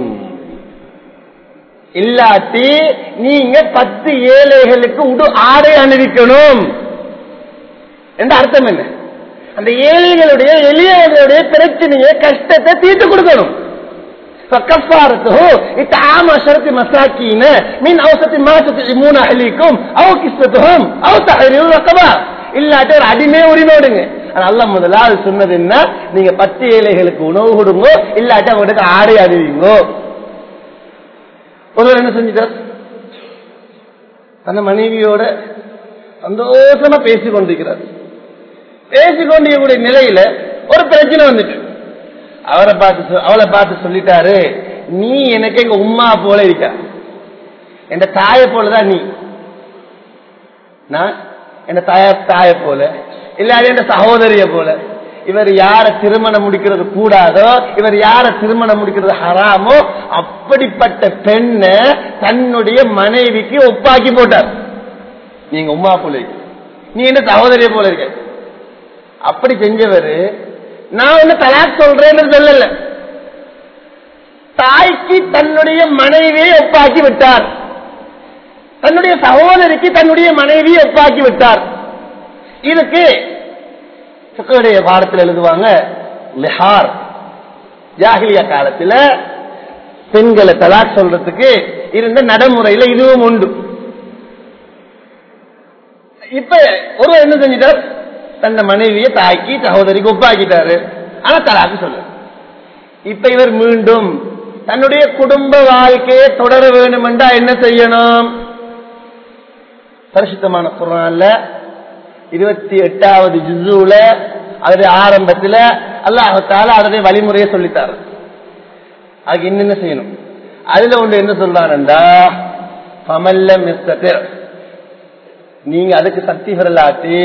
இல்லாட்டி நீங்க பத்து ஏழைகளுக்கு உடு ஆடை அணிவிக்கணும் என்ற அர்த்தம் என்ன அந்த ஏழைகளுடைய எளியவர்களுடைய பிரச்சனையை கஷ்டத்தை தீர்த்து கொடுக்கணும் فكفارته إطعام عشرة مساكين من أوسط ما تطعمون أهليكم أو كسوتهم أو تحرير رقبة இல்லாட்டி ஒரு அடிமை உரிமையோடுங்க அல்ல முதலாவது சொன்னது என்ன நீங்க பத்து ஏழைகளுக்கு உணவு கொடுங்க இல்லாட்டி அவங்களுக்கு ஆடை அணிவிங்க ஒருவர் என்ன செஞ்சிட்டார் தன்னை மனைவியோட சந்தோஷமா பேசிக் கொண்டிருக்கிறார் பேசிக்கொண்டிருக்கக்கூடிய நிலையில ஒரு பிரச்சனை வந்துட்டு அவரை பார்த்து அவளை பார்த்து சொல்லிட்டாரு நீ எனக்கு எங்க உமா போல இருக்க என் தாய போலதான் நீ நான் என் தாய தாய போல இல்லாத என் சகோதரிய போல இவர் யார திருமணம் முடிக்கிறது கூடாதோ இவர் யார திருமணம் முடிக்கிறது ஹராமோ அப்படிப்பட்ட பெண்ணை தன்னுடைய மனைவிக்கு ஒப்பாக்கி போட்டார் நீங்க உமா போல இருக்க நீ என்ன சகோதரிய போல இருக்க அப்படி செஞ்சவர் நான் ஒண்ணு தலாக் சொல்றேன்னு சொல்லல தாய்க்கு தன்னுடைய மனைவியை ஒப்பாக்கி விட்டார் தன்னுடைய சகோதரிக்கு தன்னுடைய மனைவியை ஒப்பாக்கி விட்டார் இதுக்கு சுக்கருடைய பாடத்தில் எழுதுவாங்க லிஹார் ஜாகிலியா காலத்துல பெண்களை தலாக் சொல்றதுக்கு இருந்த நடைமுறையில இதுவும் உண்டு இப்ப ஒருவர் என்ன செஞ்சிட்டார் தன்னை மனைவியை தாக்கி சகோதரிக்கு ஒப்பாக்கிட்டாரு ஆனா தலாக்கு சொல்லு இப்ப இவர் மீண்டும் தன்னுடைய குடும்ப வாழ்க்கையை தொடர வேண்டும் என்றா என்ன செய்யணும் பரிசுத்தமான குரான்ல இருபத்தி எட்டாவது ஜிசுல அதனுடைய ஆரம்பத்துல அல்லாஹால அதனுடைய வழிமுறையை சொல்லித்தார் அதுக்கு என்னென்ன செய்யணும் அதுல ஒன்று என்ன சொல்றான்டா பமல்ல மிஸ்தர் நீங்க அதுக்கு சக்தி பெறலாட்டி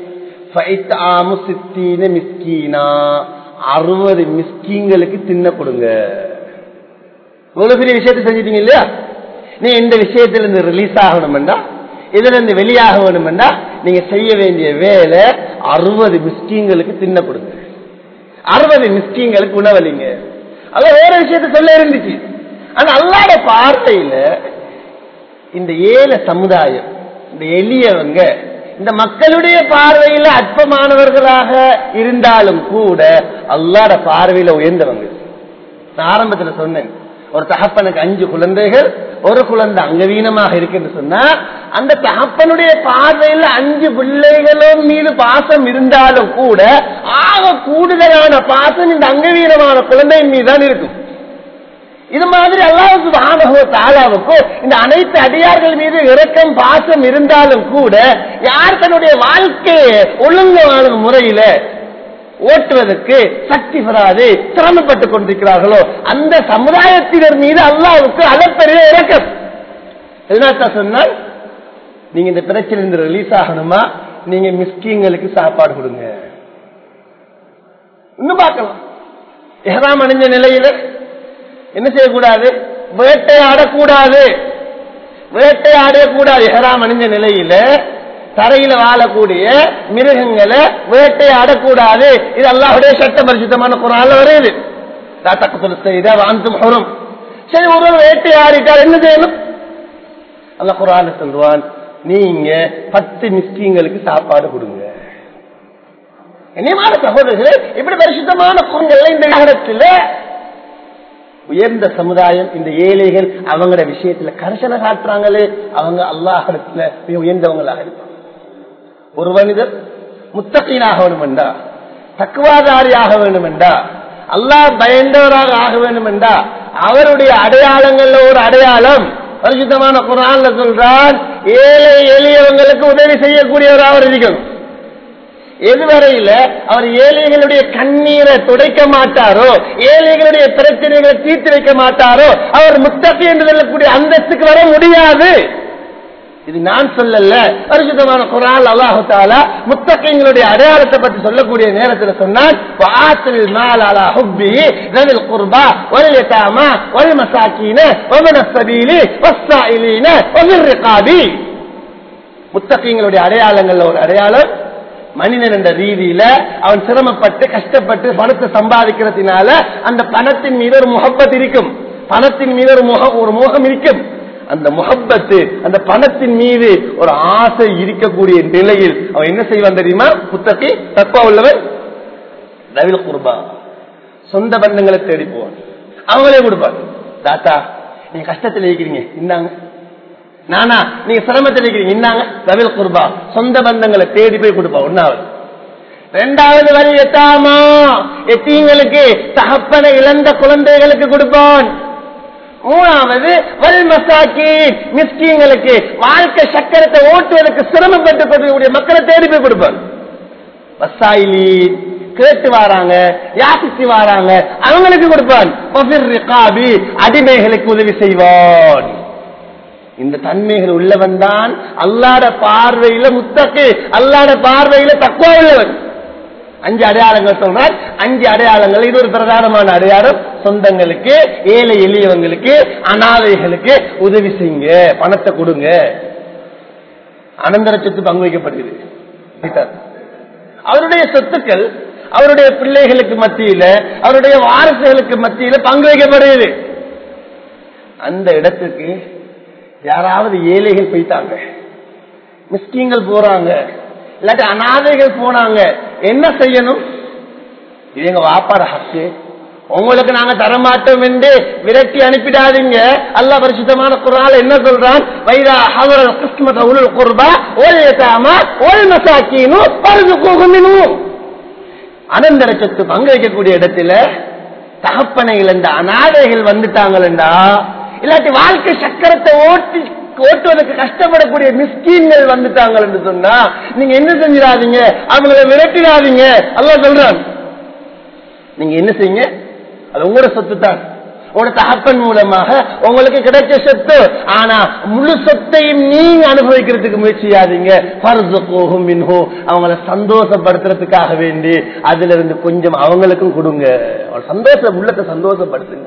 சித்தீன மிஸ்கீனா அறுபது மிஸ்கீங்களுக்கு தின்ன கொடுங்க இவ்வளவு பெரிய விஷயத்தை செஞ்சிட்டீங்க இல்லையா நீ இந்த விஷயத்துல இருந்து ரிலீஸ் ஆகணும்டா இதுல இருந்து வெளியாக வேணும்டா நீங்க செய்ய வேண்டிய வேலை அறுபது மிஸ்கீங்களுக்கு தின்ன கொடுங்க அறுபது மிஸ்கீங்களுக்கு உணவலிங்க அது வேற விஷயத்த சொல்ல இருந்துச்சு ஆனா அல்லாட பார்வையில இந்த ஏழை சமுதாயம் இந்த எளியவங்க இந்த மக்களுடைய பார்வையில அற்பமானவர்களாக இருந்தாலும் கூட அல்லாட பார்வையில உயர்ந்தவங்க நான் ஆரம்பத்துல சொன்னேன் ஒரு தகப்பனுக்கு அஞ்சு குழந்தைகள் ஒரு குழந்தை அங்கவீனமாக இருக்குன்னு சொன்னா அந்த தகப்பனுடைய பார்வையில் அஞ்சு பிள்ளைகளும் மீது பாசம் இருந்தாலும் கூட ஆக கூடுதலான பாசம் இந்த அங்கவீனமான குழந்தையின் மீது தான் இருக்கும் இது மாதிரி அல்லாவுக்கு வானகோ தாலாவுக்கோ இந்த அனைத்து அடியார்கள் மீது இரக்கம் பாசம் இருந்தாலும் கூட யார் தன்னுடைய வாழ்க்கையை ஒழுங்கான முறையில ஓட்டுவதற்கு சக்தி பெறாது சிரமப்பட்டுக் கொண்டிருக்கிறார்களோ அந்த சமுதாயத்தினர் மீது அல்லாவுக்கு அளப்பெரிய இறக்கம் எதனாத்தான் சொன்னால் நீங்க இந்த பிரச்சனை ரிலீஸ் ஆகணுமா நீங்க மிஸ்கிங்களுக்கு சாப்பாடு கொடுங்க இன்னும் பார்க்கலாம் எஹராம் அணிஞ்ச நிலையில என்ன செய்யக்கூடாது வேட்டையாடக்கூடாது வேட்டையாடக்கூடாது எஹராம் அணிஞ்ச நிலையில தரையில வாழக்கூடிய மிருகங்களை வேட்டையாடக்கூடாது இது அல்லாஹுடைய சட்ட பரிசுத்தமான குரான்ல வருது வாந்தும் சரி ஒரு வேட்டையாடிட்டார் என்ன செய்யணும் அல்ல குரான் சொல்லுவான் நீங்க பத்து மிஸ்கிங்களுக்கு சாப்பாடு கொடுங்க இனிமான சகோதரர்களே இப்படி பரிசுத்தமான குரங்கள் இந்த நகரத்தில் உயர்ந்த சமுதாயம் இந்த ஏழைகள் அவங்களோட விஷயத்துல கரிசனை காட்டுறாங்களே அவங்க அல்லாஹிடத்துல மிக உயர்ந்தவங்களாக இருப்பாங்க ஒரு மனிதர் முத்தகீனாக வேண்டும் என்றா தக்குவாதாரியாக வேண்டும் என்றா அல்லாஹ் பயந்தவராக ஆக வேண்டும் என்றா அவருடைய அடையாளங்கள்ல ஒரு அடையாளம் பரிசுத்தமான குரான்ல சொல்றான் ஏழை எளியவங்களுக்கு உதவி செய்யக்கூடியவராக அவர் இருக்கணும் எதுவரையில அவர் ஏழைகளுடைய கண்ணீரை துடைக்க மாட்டாரோ ஏழைகளுடைய பிரச்சனைகளை தீர்த்து வைக்க மாட்டாரோ அவர் முத்தகி என்று சொல்லக்கூடிய அந்தஸ்துக்கு வர முடியாது இது நான் சொல்லல பரிசுத்தமான குரால் அல்லாஹு தாலா முத்தகைங்களுடைய அடையாளத்தை பற்றி சொல்லக்கூடிய நேரத்தில் சொன்னால் வாசல் மாலாலா ஹுப்பி ரவில் குர்பா வல் யதாமா வல் மசாக்கீன வமன சபீலி வஸ்ஸாயிலீன வமிர் ரிகாபி முத்தகைங்களுடைய அடையாளங்கள்ல ஒரு அடையாளம் மனிதன் என்ற ரீதியில அவன் சிரமப்பட்டு கஷ்டப்பட்டு பணத்தை சம்பாதிக்கிறதுனால அந்த பணத்தின் மீது ஒரு முகப்பத் இருக்கும் பணத்தின் மீது ஒரு முகம் ஒரு முகம் இருக்கும் அந்த முகப்பத்து அந்த பணத்தின் மீது ஒரு ஆசை இருக்கக்கூடிய நிலையில் அவன் என்ன செய்வான் தெரியுமா புத்தகை தப்பா உள்ளவன் ரவில் குர்பா சொந்த பந்தங்களை தேடி போவான் அவங்களே கொடுப்பான் தாத்தா நீங்க கஷ்டத்தில் இருக்கிறீங்க இந்தாங்க நானா நீங்க சிரமத்தில் இருக்கிறீங்க இன்னாங்க ரவில் குர்பா சொந்த பந்தங்களை தேடி போய் கொடுப்பா ஒன்னாவது ரெண்டாவது வரி எத்தாமா எத்தீங்களுக்கு தகப்பனை இழந்த குழந்தைகளுக்கு கொடுப்பான் மூணாவது வல் மசாக்கி மிஸ்கிங்களுக்கு வாழ்க்கை சக்கரத்தை ஓட்டுவதற்கு சிரமப்பட்டு கொண்டிருக்கக்கூடிய மக்களை தேடி போய் கொடுப்பான் வசாயிலி கேட்டு வாராங்க யாசிச்சு வாராங்க அவங்களுக்கு கொடுப்பான் அடிமைகளுக்கு உதவி செய்வான் இந்த தன்மைகள் உள்ளவன் தான் அல்லாட பார்வையில முத்தக்கு அல்லாட பார்வையில தக்குவா உள்ளவன் அஞ்சு அடையாளங்கள் சொல்றார் அஞ்சு அடையாளங்கள் இது ஒரு பிரதானமான அடையாளம் சொந்தங்களுக்கு ஏழை எளியவங்களுக்கு அனாதைகளுக்கு உதவி செய்யுங்க பணத்தை கொடுங்க அனந்தர சொத்து பங்கு வைக்கப்படுகிறது அவருடைய சொத்துக்கள் அவருடைய பிள்ளைகளுக்கு மத்தியில அவருடைய வாரிசுகளுக்கு மத்தியில பங்கு வைக்கப்படுகிறது அந்த இடத்துக்கு யாராவது ஏழைகள் போயிட்டாங்க மிஸ்கிங்கள் போறாங்க இல்லாட்டி அனாதைகள் போனாங்க என்ன செய்யணும் இது எங்க வாப்பாட ஹக்கு உங்களுக்கு நாங்க தரமாட்டோம் என்று விரட்டி அனுப்பிடாதீங்க அல்ல பரிசுத்தமான குரால் என்ன சொல்றான் வைதா ஹவரல் கிறிஸ்மத உலுல் குர்பா ஓல் யதாமா ஓல் மசாக்கீனு பர்சுகுஹுமினு அனந்தர சொத்து பங்கு வைக்கக்கூடிய இடத்துல தகப்பனை இழந்த அநாதைகள் வந்துட்டாங்களா இல்லாட்டி வாழ்க்கை சக்கரத்தை ஓட்டி ஓட்டுவதற்கு கஷ்டப்படக்கூடிய மிஸ்கீன்கள் வந்துட்டாங்க என்று சொன்னா நீங்க என்ன செஞ்சிடாதீங்க அவங்களை விரட்டிடாதீங்க அல்ல சொல்றான் நீங்க என்ன செய்யுங்க அது உங்களோட சொத்து தான் உங்களோட தகப்பன் மூலமாக உங்களுக்கு கிடைச்ச சொத்து ஆனா முழு சொத்தையும் நீங்க அனுபவிக்கிறதுக்கு முயற்சி செய்யாதீங்க பருது போகும் மின்ஹோ அவங்கள சந்தோஷப்படுத்துறதுக்காக வேண்டி அதுல இருந்து கொஞ்சம் அவங்களுக்கும் கொடுங்க அவங்கள சந்தோஷ உள்ளத்தை சந்தோஷப்படுத்துங்க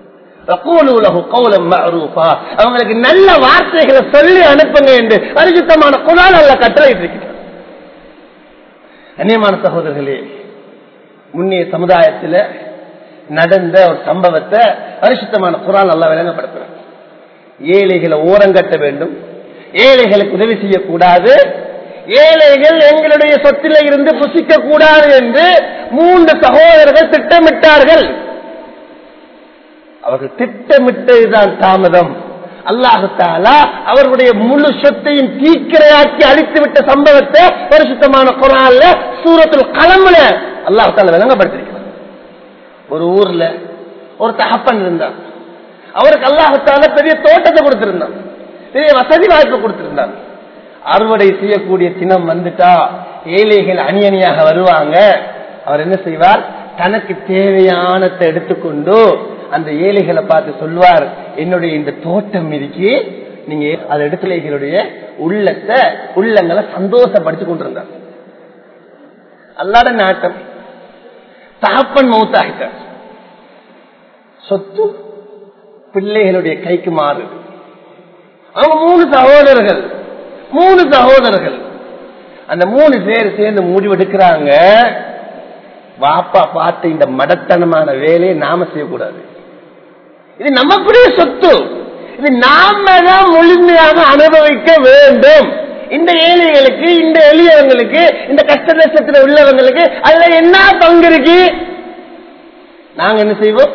அவங்களுக்கு நல்ல வார்த்தைகளை சொல்லி அனுப்புங்க என்று பரிசுத்தமான குணால் அல்ல கட்டளை இருக்கிறார் கண்ணியமான சகோதரர்களே முன்னைய சமுதாயத்தில் நடந்த ஒரு சம்பவத்தை பரிசுத்தமான குரான் நல்லா விளங்கப்படுத்துறார் ஏழைகளை ஓரங்கட்ட வேண்டும் ஏழைகளுக்கு உதவி செய்யக்கூடாது ஏழைகள் எங்களுடைய சொத்தில இருந்து புசிக்க கூடாது என்று மூன்று சகோதரர்கள் திட்டமிட்டார்கள் அவர்கள் திட்டமிட்டதுதான் தாமதம் அல்லாஹாலா அவர்களுடைய முழு சொத்தையும் தீக்கிரையாக்கி அழித்து விட்ட சம்பவத்தை பரிசுத்தமான குரான்ல சூரத்தில் களம்புல அல்லாஹால விளங்கப்படுத்திருக்கிறார் ஒரு ஊர்ல ஒரு தகப்பன் இருந்தார் அவருக்கு அல்லாஹத்தால பெரிய தோட்டத்தை கொடுத்திருந்தான் பெரிய வசதி வாய்ப்பு கொடுத்திருந்தான் அறுவடை செய்யக்கூடிய தினம் வந்துட்டா ஏழைகள் அணி அணியாக வருவாங்க அவர் என்ன செய்வார் தனக்கு தேவையானத்தை எடுத்துக்கொண்டு அந்த ஏழைகளை பார்த்து சொல்வார் என்னுடைய இந்த தோட்டம் இருக்கு நீங்க அந்த இடத்துலைகளுடைய உள்ளத்தை உள்ளங்களை சந்தோஷப்படுத்தி கொண்டிருந்தார் அல்லாட நாட்டம் தகப்பன் மௌத்தாகிட்டார் சொத்து பிள்ளைகளுடைய கைக்கு மாறுது அவங்க மூணு சகோதரர்கள் மூணு சகோதரர்கள் அந்த மூணு பேர் சேர்ந்து முடிவெடுக்கிறாங்க வாப்பா பார்த்து இந்த மடத்தனமான வேலையை நாம செய்யக்கூடாது இது நமக்குரிய சொத்து இது நாம தான் முழுமையாக அனுபவிக்க வேண்டும் இந்த ஏழைகளுக்கு இந்த எளியவங்களுக்கு இந்த கஷ்ட நஷ்டத்தில் உள்ளவங்களுக்கு அதுல என்ன பங்கு இருக்கு நாங்க என்ன செய்வோம்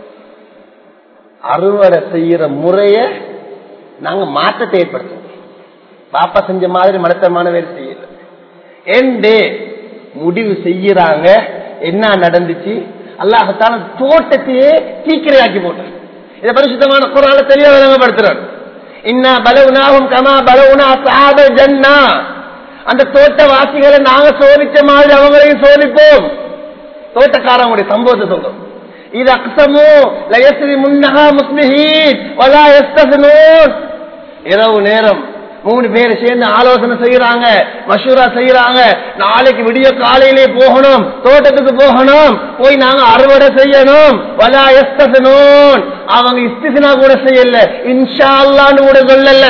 அறுவடை செய்யற முறைய நாங்க மாற்றத்தை ஏற்படுத்துவோம் பாப்பா செஞ்ச மாதிரி மடத்தமான வேலை செய்யல என்று முடிவு செய்யறாங்க என்ன நடந்துச்சு அல்லாஹத்தான தோட்டத்தையே தீக்கிரையாக்கி போட்டார் இதை பரிசுத்தமான குரால தெளிவா விளங்கப்படுத்துறார் இன்னா பலவுனாவும் கமா பலவுனா சாப ஜன்னா அந்த தோட்டவாசிகளை நாங்க சோதிச்ச மாதிரி அவங்களையும் சோதிப்போம் தோட்டக்காரங்களுடைய சம்பவத்தை சொல்றோம் இது அக்சமோ லயஸ்ரி முன்னகா முஸ்லிஹீன் வலா எஸ்தனூன் இரவு நேரம் மூணு பேர் சேர்ந்து ஆலோசனை செய்யறாங்க மஷூரா செய்யறாங்க நாளைக்கு விடிய காலையிலே போகணும் தோட்டத்துக்கு போகணும் போய் நாங்க அறுவடை செய்யணும் வலா எஸ்தனூன் அவங்க இஸ்தினா கூட செய்யல இன்ஷா அல்லான்னு கூட சொல்லல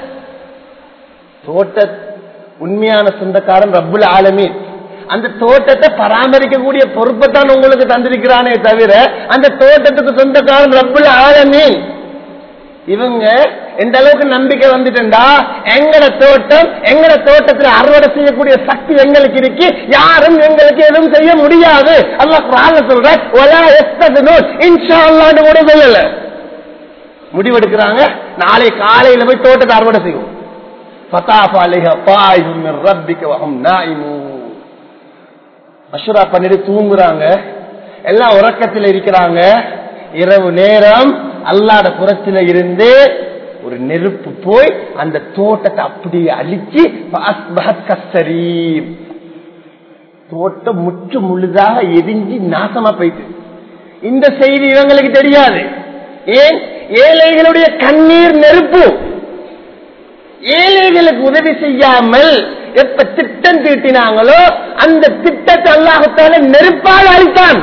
தோட்ட உண்மையான சொந்தக்காரன் ரப்புல் ஆலமீன் அந்த தோட்டத்தை பராமரிக்கக்கூடிய பொறுப்பை தான் உங்களுக்கு தந்திருக்கிறானே தவிர அந்த தோட்டத்துக்கு சொந்தக்காரன் ரப்புல் ஆலமீன் இவங்க எந்த அளவுக்கு நம்பிக்கை வந்துட்டா எங்கட தோட்டம் எங்கட தோட்டத்தில் அறுவடை செய்யக்கூடிய சக்தி எங்களுக்கு இருக்கு யாரும் எங்களுக்கு எதுவும் செய்ய முடியாது அல்ல சொல்ற கூட சொல்லல முடிவெடுக்கிறாங்க நாளை காலையில போய் தோட்டத்தை அறுவடை செய்வோம் மஷூரா பண்ணிட்டு தூங்குறாங்க எல்லாம் உறக்கத்தில் இருக்கிறாங்க இரவு நேரம் அல்லாத புறத்தில இருந்து ஒரு நெருப்பு போய் அந்த தோட்டத்தை அப்படியே அழிச்சு தோட்டம் முற்று முழுதாக எரிஞ்சு நாசமா போயிட்டு இந்த செய்தி இவங்களுக்கு தெரியாது ஏன் ஏழைகளுடைய கண்ணீர் நெருப்பு ஏழைகளுக்கு உதவி செய்யாமல் எப்ப திட்டம் தீட்டினாங்களோ அந்த திட்டத்தை அல்லாஹத்தால நெருப்பால் அழித்தான்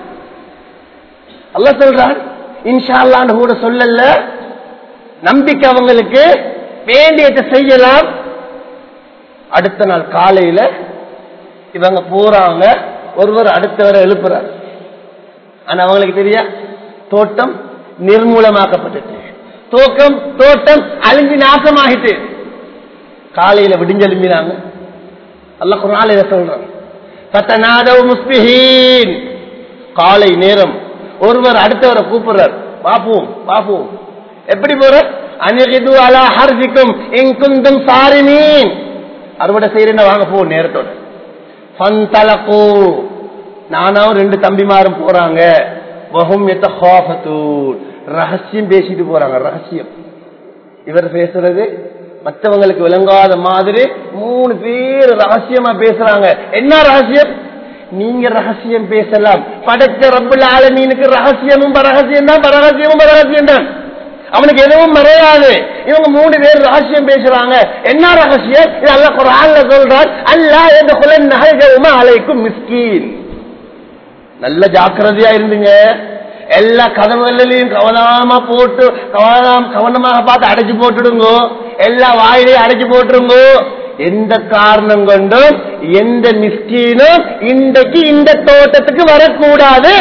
அல்ல சொல்றான் இன்ஷால்லான்னு கூட சொல்லல நம்பிக்கை அவங்களுக்கு வேண்டியதை செய்யலாம் அடுத்த நாள் காலையில இவங்க போறாங்க ஒருவர் அடுத்தவரை எழுப்புறார் ஆனா அவங்களுக்கு தெரியா தோட்டம் நிர்மூலமாக்கப்பட்டுச்சு தோக்கம் தோட்டம் அழிஞ்சு நாசமாகிட்டு காலையில விடிஞ்செலும்பினாங்க அல்ல குரால சொல்றான் சத்தநாதவ் முஸ்பிஹீன் காலை நேரம் ஒருவர் அடுத்தவரை கூப்பிடுறார் பாப்போம் பாப்போம் எப்படி போற அனிது அலா ஹர்சிக்கும் இங்குந்தும் சாரிமீன் அறுவடை செய்யறேன்னு வாங்க போ நேரத்தோட ஃபந்தலகு நானும் ரெண்டு தம்பிமாரும் போறாங்க வஹும் யத்தஹாஃபதூன் ரகசியம் பேசிட்டு போறாங்க ரகசியம் இவர் பேசுறது மற்றவங்களுக்கு விளங்காத மாதிரி மூணு பேர் ரகசியமா பேசுறாங்க என்ன ரகசியம் நீங்க ரகசியம் பேசலாம் படைச்ச ரப்புல் ஆலமீனுக்கு ரகசியமும் பரகசியம் தான் பரகசியமும் பரகசியம் தான் அவனுக்கு எதுவும் மறையாது இவங்க மூணு பேர் ரகசியம் பேசுறாங்க என்ன ரகசியம் இது அல்ல குரான்ல சொல்றார் அல்லா எந்த குலன் நகைகவுமா அலைக்கும் மிஸ்கீன் நல்ல ஜாக்கிரதையா இருந்துங்க எல்லா கதவுகளிலையும் கவனமா போட்டு கவனம் கவனமாக பார்த்து அடைச்சு போட்டுடுங்க எல்லா வாயிலையும் அடைச்சு போட்டுருங்க எந்த காரணம் கொண்டும் எந்த மிஸ்கீனும் இன்றைக்கு இந்த தோட்டத்துக்கு வரக்கூடாது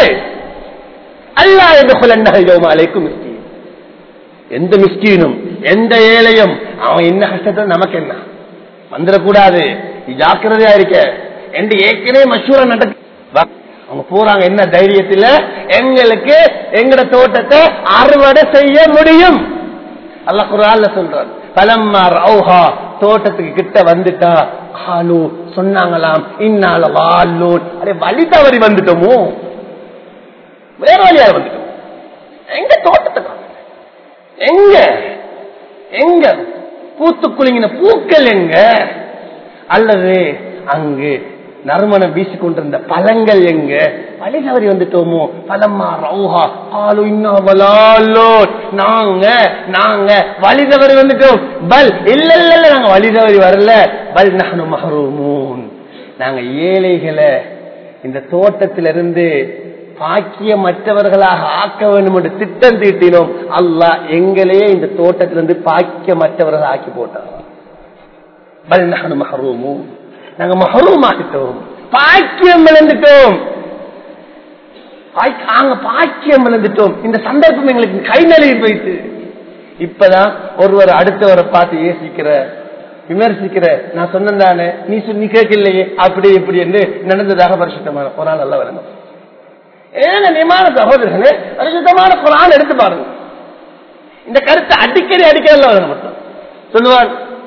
அல்லா என்று குலன்னகையோம் அலைக்கும் மிஸ்கீன் எந்த மிஸ்கீனும் எந்த ஏழையும் அவன் என்ன கஷ்டத்தை நமக்கு என்ன வந்துடக்கூடாது நீ ஜாக்கிரதையா இருக்க என்று ஏற்கனவே மஷூரா நடக்க வா. அவங்க போறாங்க என்ன தைரியத்துல எங்களுக்கு எங்கட தோட்டத்தை அறுவடை செய்ய முடியும் அல்லாஹ் குரான்ல சொல்றார் பலம்மா ரவுஹா தோட்டத்துக்கு கிட்ட வந்துட்டா காலு சொன்னாங்களாம் இன்னால வாலூன் அரே வழி தவறி வந்துட்டோமோ வேற வழியால வந்துட்டோம் எங்க தோட்டத்தை காணோம். எங்க எங்க பூத்து குலுங்கின பூக்கள் எங்க அல்லது அங்கு நறுமணம் வீசிக்கொண்டிருந்த பழங்கள் எங்க வழி தவறி வந்துட்டோமோ பழம்மா ரவுஹா ஆளு இன்னோ நாங்க நாங்க வழி தவறி வந்துட்டோம் பல் இல்ல இல்ல இல்ல நாங்க வழி தவறி வரல பல் நானு மஹரூமூன் நாங்க ஏழைகளை இந்த தோட்டத்திலிருந்து பாக்கியமற்றவர்களாக ஆக்க வேண்டும் என்று திட்டம் தீட்டினோம் அல்லாஹ் எங்களையே இந்த தோட்டத்திலிருந்து பாக்கியமற்றவர்கள் ஆக்கி போட்டார் பல் நஹனு மஹரூமும் நாங்க மஹரூம் ஆகிட்டோம் பாக்கியம் இழந்துட்டோம் பாய்க்க- நாங்க பாக்கியம் இழந்துட்டோம் இந்த சந்தர்ப்பம் எங்களுக்கு கை நழுவி போயிட்டு இப்பதான் ஒருவர் அடுத்தவரை பார்த்து ஏசிக்கிற விமர்சிக்கிற நான் சொன்னேன் தானே நீ சொ- நீ கேட்கலையே அப்படி இப்படி என்று நடந்ததாக பரிசுத்தமான குரான் நல்லா வரணும் ஏன நிமான சகோதரர்களே பரிசுத்தமான குரான் எடுத்து பாருங்க இந்த கருத்தை அடிக்கடி அடிக்கடி வரணும் மட்டும் சொல்லுவார்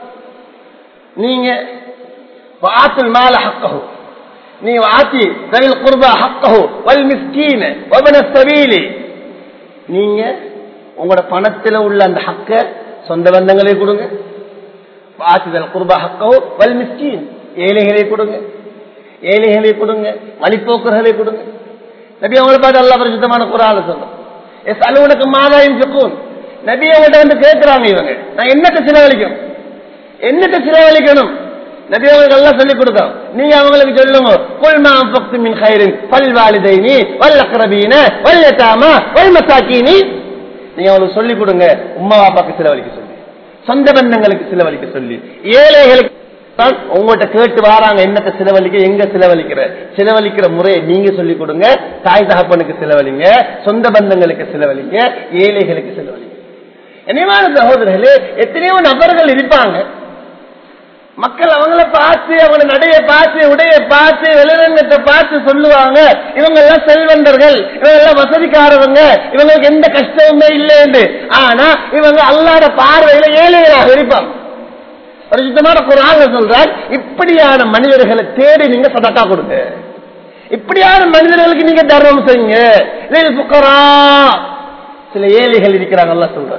நீங்க வாத்துல் மால ஹக்கஹு நீ வாத்தி தவில் குர்பா ஹக்கஹு வல் மிஸ்கீன வபன சபீலி நீங்க உங்களோட பணத்துல உள்ள அந்த ஹக்க சொந்த பந்தங்களே கொடுங்க வாத்துதல் குர்பா ஹக்கஹு வல் மிஸ்கீன் ஏழைகளை கொடுங்க ஏழைகளை கொடுங்க வழிப்போக்கர்களை கொடுங்க நபி அவங்களை பார்த்து அல்லா பரிசுத்தமான குரால சொல்றோம் எஸ் அலுவனுக்கு மாதாயும் செக்கும் நபி அவங்கள்ட்ட வந்து கேட்கிறாங்க இவங்க நான் என்னத்தை செலவழிக்கும் என்னத்தை செலவழிக்கணும் நபி அவங்களுக்கு எல்லாம் சொல்லிக் கொடுத்தோம் நீங்க அவங்களுக்கு சொல்லுங்க குல்மா பக்து மின் ஹைரின் பல் வாலிதைனி வல் அக்ரபீன வல் யதாமா வல் மசாக்கீனி நீங்க அவங்களுக்கு சொல்லிக் கொடுங்க உம்மா பாப்பாக்கு செலவழிக்க சொல்லி சொந்த பந்தங்களுக்கு செலவழிக்க சொல்லி ஏழைகளுக்கு தான் உங்கள்கிட்ட கேட்டு வராங்க என்னத்தை செலவழிக்க எங்க செலவழிக்கிற செலவழிக்கிற முறையை நீங்க சொல்லிக் கொடுங்க தாய் தகப்பனுக்கு செலவழிங்க சொந்த பந்தங்களுக்கு செலவழிங்க ஏழைகளுக்கு செலவழிங்க இனிமான சகோதரர்களே எத்தனையோ நபர்கள் இருப்பாங்க மக்கள் அவங்கள பார்த்து அவங்க நடைய பார்த்து உடைய பார்த்து வெளிரங்கத்தை பார்த்து சொல்லுவாங்க இவங்க எல்லாம் செல்வந்தர்கள் இவங்க எல்லாம் வசதிக்காரவங்க இவங்களுக்கு எந்த கஷ்டமுமே இல்லைன்னு ஆனா இவங்க அல்லாத பார்வையில ஏழைகளாக இருப்பாங்க பரிசுத்தமான குரான் சொல்றார் இப்படியான மனிதர்களை தேடி நீங்க சதக்கா கொடுங்க இப்படியான மனிதர்களுக்கு நீங்க தர்மம் செய்யுங்க லில் ஃபுக்கரா. சில ஏழைகள் இருக்கிறாங்க அல்லா சொல்றாங்க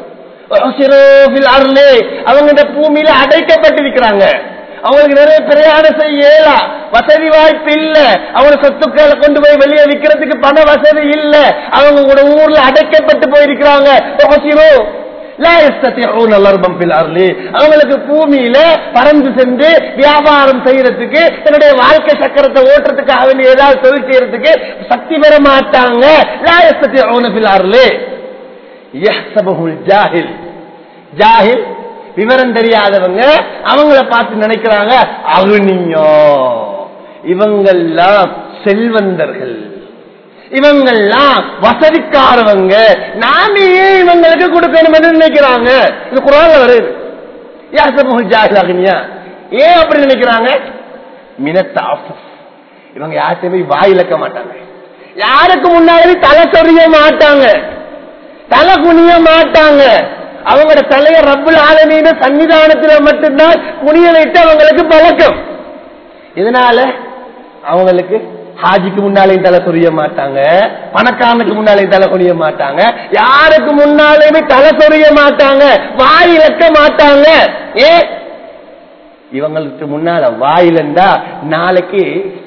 அவங்க இந்த பூமியில அடைக்கப்பட்டிருக்கிறாங்க அவங்களுக்கு நிறைய பிரயாணம் செய்ய இயலா வசதி வாய்ப்பு இல்ல அவங்க சொத்துக்களை கொண்டு போய் வெளியே விற்கிறதுக்கு பண வசதி இல்ல அவங்க கூட ஊர்ல அடைக்கப்பட்டு போயிருக்கிறாங்க ஒஹசிரோ லா يستطيعون الأرض في الأرض. அவங்களுக்கு பூமியில பறந்து சென்று வியாபாரம் செய்யறதுக்கு தன்னுடைய வாழ்க்கை சக்கரத்தை ஓட்டுறதுக்காக வேண்டிய ஏதாவது தொழில் செய்யறதுக்கு சக்தி பெற மாட்டாங்க லா يستطيعون في الأرض. يحسبه الجاهل. ஜாஹில் விவரம் தெரியாதவங்க அவங்கள பார்த்து நினைக்கிறாங்க அகுனியோ இவங்கெல்லாம் செல்வந்தர்கள் இவங்கெல்லாம் வசதிக்காரவங்க நாமே ஏன் இவங்களுக்கு கொடுக்கணும் என்று நினைக்கிறாங்க இது குரான்ல வருது யாசபுல் ஜாஹில் அகுனியா ஏன் அப்படி நினைக்கிறாங்க மினத்தாஃபு இவங்க யார்கிட்ட போய் வாய் இழக்க மாட்டாங்க யாருக்கு முன்னாடி தலை சொரிய மாட்டாங்க தலை குனிய மாட்டாங்க அவங்களோட தலைய ரப்புல் ஆலமீன சன்னிதானத்துல மட்டும்தான் குனிய வைத்து அவங்களுக்கு பழக்கம் இதனால அவங்களுக்கு ஹாஜிக்கு முன்னாலேயும் தலை சொரிய மாட்டாங்க பணக்காரனுக்கு முன்னாலேயும் தலை சொரிய மாட்டாங்க யாருக்கு முன்னாலேயுமே தலை சொரிய மாட்டாங்க வாய் வைக்க மாட்டாங்க ஏ இவங்களுக்கு முன்னால வாயிலண்டா நாளைக்கு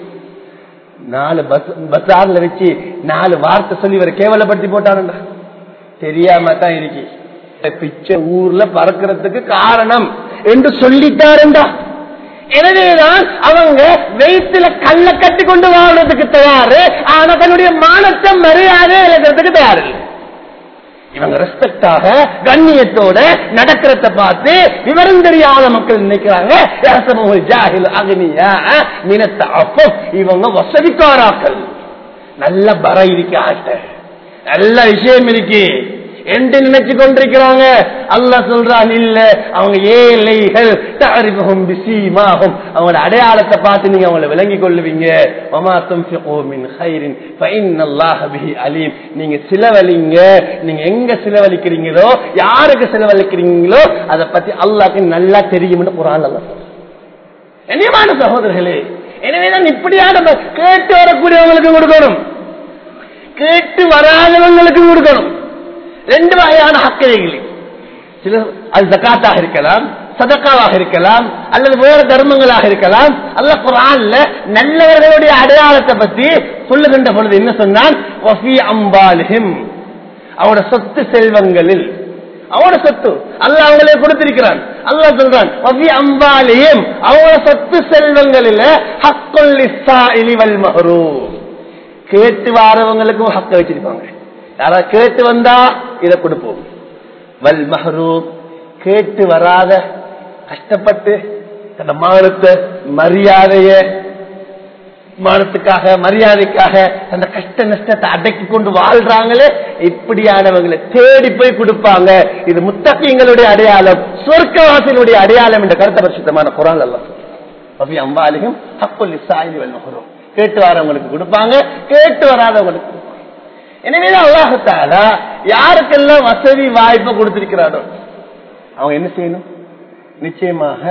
நாலு பஸ் பஸ்ஸார்ல வச்சு நாலு வார்த்தை சொல்லி இவரை கேவலப்படுத்தி போட்டாருண்டா தெரியாம தான் இருக்கு பிச்சை ஊர்ல பறக்கிறதுக்கு காரணம் என்று சொல்லிட்டாருண்டா எனவேதான் அவங்க வயிற்றுல கல்ல கட்டி கொண்டு வாழ்றதுக்கு தயாரு ஆனா தன்னுடைய மானத்தை மரியாதை இழக்கிறதுக்கு தயாரு இல்லை இவங்க ரெஸ்பெக்டாக கண்ணியத்தோட நடக்கிறத பார்த்து விவரம் தெரியாத மக்கள் நினைக்கிறாங்க யஹ்சபுல் ஜாஹில் அக்னியா மினத்த அப்பம் இவங்க வசதிக்காராக்கள் நல்ல பர இருக்கு ஆட்ட நல்ல விஷயம் இருக்கு என்று நினைச்சு கொண்டிருக்கிறாங்க அல்லாஹ் சொல்றான் இல்ல அவங்க ஏழைகள் தஅரிஃபுஹும் பிஸீமாஹும் அவங்களோட அடையாளத்தை பார்த்து நீங்க அவங்கள விளங்கி கொள்ளுவீங்க வமா துன்ஃபிகூ மின் கைரின் ஃபஇன்னல்லாஹ பிஹி அலீம் நீங்க சிலவழிங்க நீங்க எங்க சிலவழிக்கிறீங்களோ யாருக்கு சிலவழிக்கிறீங்களோ அதை பத்தி அல்லாஹ்க்கு நல்லா தெரியும்னு குர்ஆன் அல்லாஹ் சொல்றான் கண்ணியமான சகோதரர்களே எனவேதான் இப்படியான ப- கேட்டு வரக்கூடியவங்களுக்கு கொடுக்கணும் கேட்டு வராதவங்களுக்கு கொடுக்கணும் ரெண்டு வகையான ஹக்கைகள் சில அது ஜக்காத்தாக இருக்கலாம் சதக்காவாக இருக்கலாம் அல்லது வேறு தர்மங்களாக இருக்கலாம் அல்ல குரான்ல நல்லவர்களுடைய அடையாளத்தை பத்தி சொல்லுகின்ற பொழுது என்ன சொன்னான் வஃபி அம்பாலிஹிம் அவனோட சொத்து செல்வங்களில் அவனோட சொத்து அல்லாஹ் அவங்களே கொடுத்திருக்கிறான் அல்லாஹ் சொல்றான் வஃபி அம்பாலிஹிம் அவங்களோட சொத்து செல்வங்களில் ஹக்குல் லிஸ்ஸாயிலி வல் மஹ்ரூம் கேட்டு வாரவங்களுக்கும் ஹக்க வச்சிருப்பாங்க யாராவது கேட்டு வந்தா இதை கொடுப்போம் வல் மஹரூம் கேட்டு வராத கஷ்டப்பட்டு தன் மானத்தை மரியாதைய மானத்துக்காக மரியாதைக்காக அந்த கஷ்ட நஷ்டத்தை அடக்கி கொண்டு வாழ்றாங்களே இப்படியானவங்களை தேடி போய் கொடுப்பாங்க இது முத்தகைங்களுடைய அடையாளம் சொர்க்கவாசிகளுடைய அடையாளம் என்ற கருத்த பரிசுத்தமான குரான் அல்ல அபி அம்பாலிகம் ஹக்குல் இசாயிலி வல் மஹரூம் கேட்டு வரவங்களுக்கு கொடுப்பாங்க கேட்டு வராதவங்களுக்கு கொடுப்பாங்க எனவேதான் அல்லாஹத்தாலா யாருக்கெல்லாம் வசதி வாய்ப்பை கொடுத்திருக்கிறாரோ அவங்க என்ன செய்யணும் நிச்சயமாக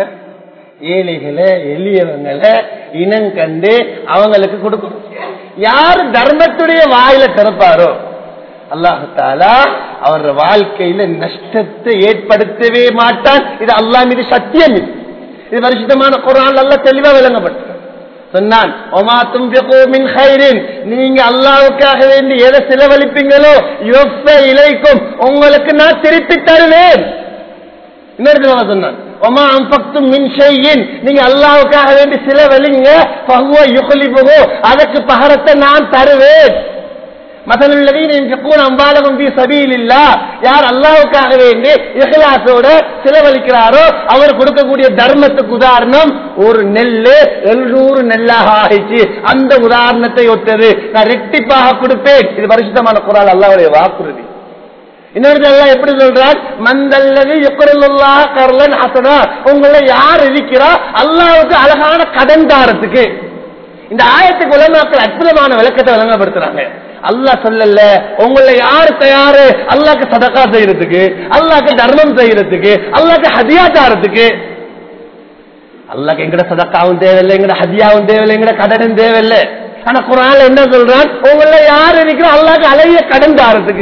ஏழைகளை எளியவங்களை இனம் கண்டு அவங்களுக்கு கொடுக்கணும் யார் தர்மத்துடைய வாயில திறப்பாரோ அல்லாஹாலா அவர் வாழ்க்கையில நஷ்டத்தை ஏற்படுத்தவே மாட்டான் இது அல்லாஹ் மீது சத்தியம் இது. இது பரிசுத்தமான குரான் நல்லா தெளிவா விளங்கப்பட்டு சொன்னான் ஒமா தும்பிகோ மின் ஹைரின் நீங்க அல்லாவுக்காக வேண்டி எதை செலவழிப்பீங்களோ யுவஃப இலைக்கும் உங்களுக்கு நான் திருப்பி தருவேன் இன்னொரு தடவை சொன்னான் ஒமா அம்பக்தும் மின் ஷையின் நீங்க அல்லாவுக்காக வேண்டி செலவழிங்க பகுவ யுகலிபுகோ அதற்கு பகரத்தை நான் தருவேன் மதனுள்ளவீன் என்று அம்பாலகம் பி சபீல் இல்லா யார் அல்லாவுக்காக வேண்டி இஹ்லாசோட செலவழிக்கிறாரோ அவர் கொடுக்கக்கூடிய தர்மத்துக்கு உதாரணம் ஒரு நெல்லு எழுநூறு நெல்லாக ஆகிச்சு அந்த உதாரணத்தை ஒத்தது நான் ரெட்டிப்பாக கொடுப்பேன் இது பரிசுத்தமான குரால் அல்லாவுடைய வாக்குறுதி இன்னொரு அல்லாஹ் எப்படி சொல்றார் மந்தல்லது எக்குரல்லா கர்லன் ஹசனா உங்களை யார் இருக்கிறா அல்லாவுக்கு அழகான கடன் தாரத்துக்கு இந்த ஆயத்துக்கு உலமாக்கள் அற்புதமான விளக்கத்தை விளங்கப்படுத்துறாங்க அல்லாஹ் சொல்லல உங்களை யாரு தயாரு அல்லாக்கு சதக்கா செய்யறதுக்கு அல்லாக்கு தர்மம் செய்யறதுக்கு அல்லாக்கு ஹதியா தாரத்துக்கு அல்லாக்கு எங்கட சதக்காவும் தேவையில்லை எங்கட ஹதியாவும் தேவையில்லை எங்கட கடனும் தேவையில்லை ஆனா குரான் என்ன சொல்றான் உங்களை யாரு இருக்கிறோம் அல்லாக்கு அழகிய கடன் தாரத்துக்கு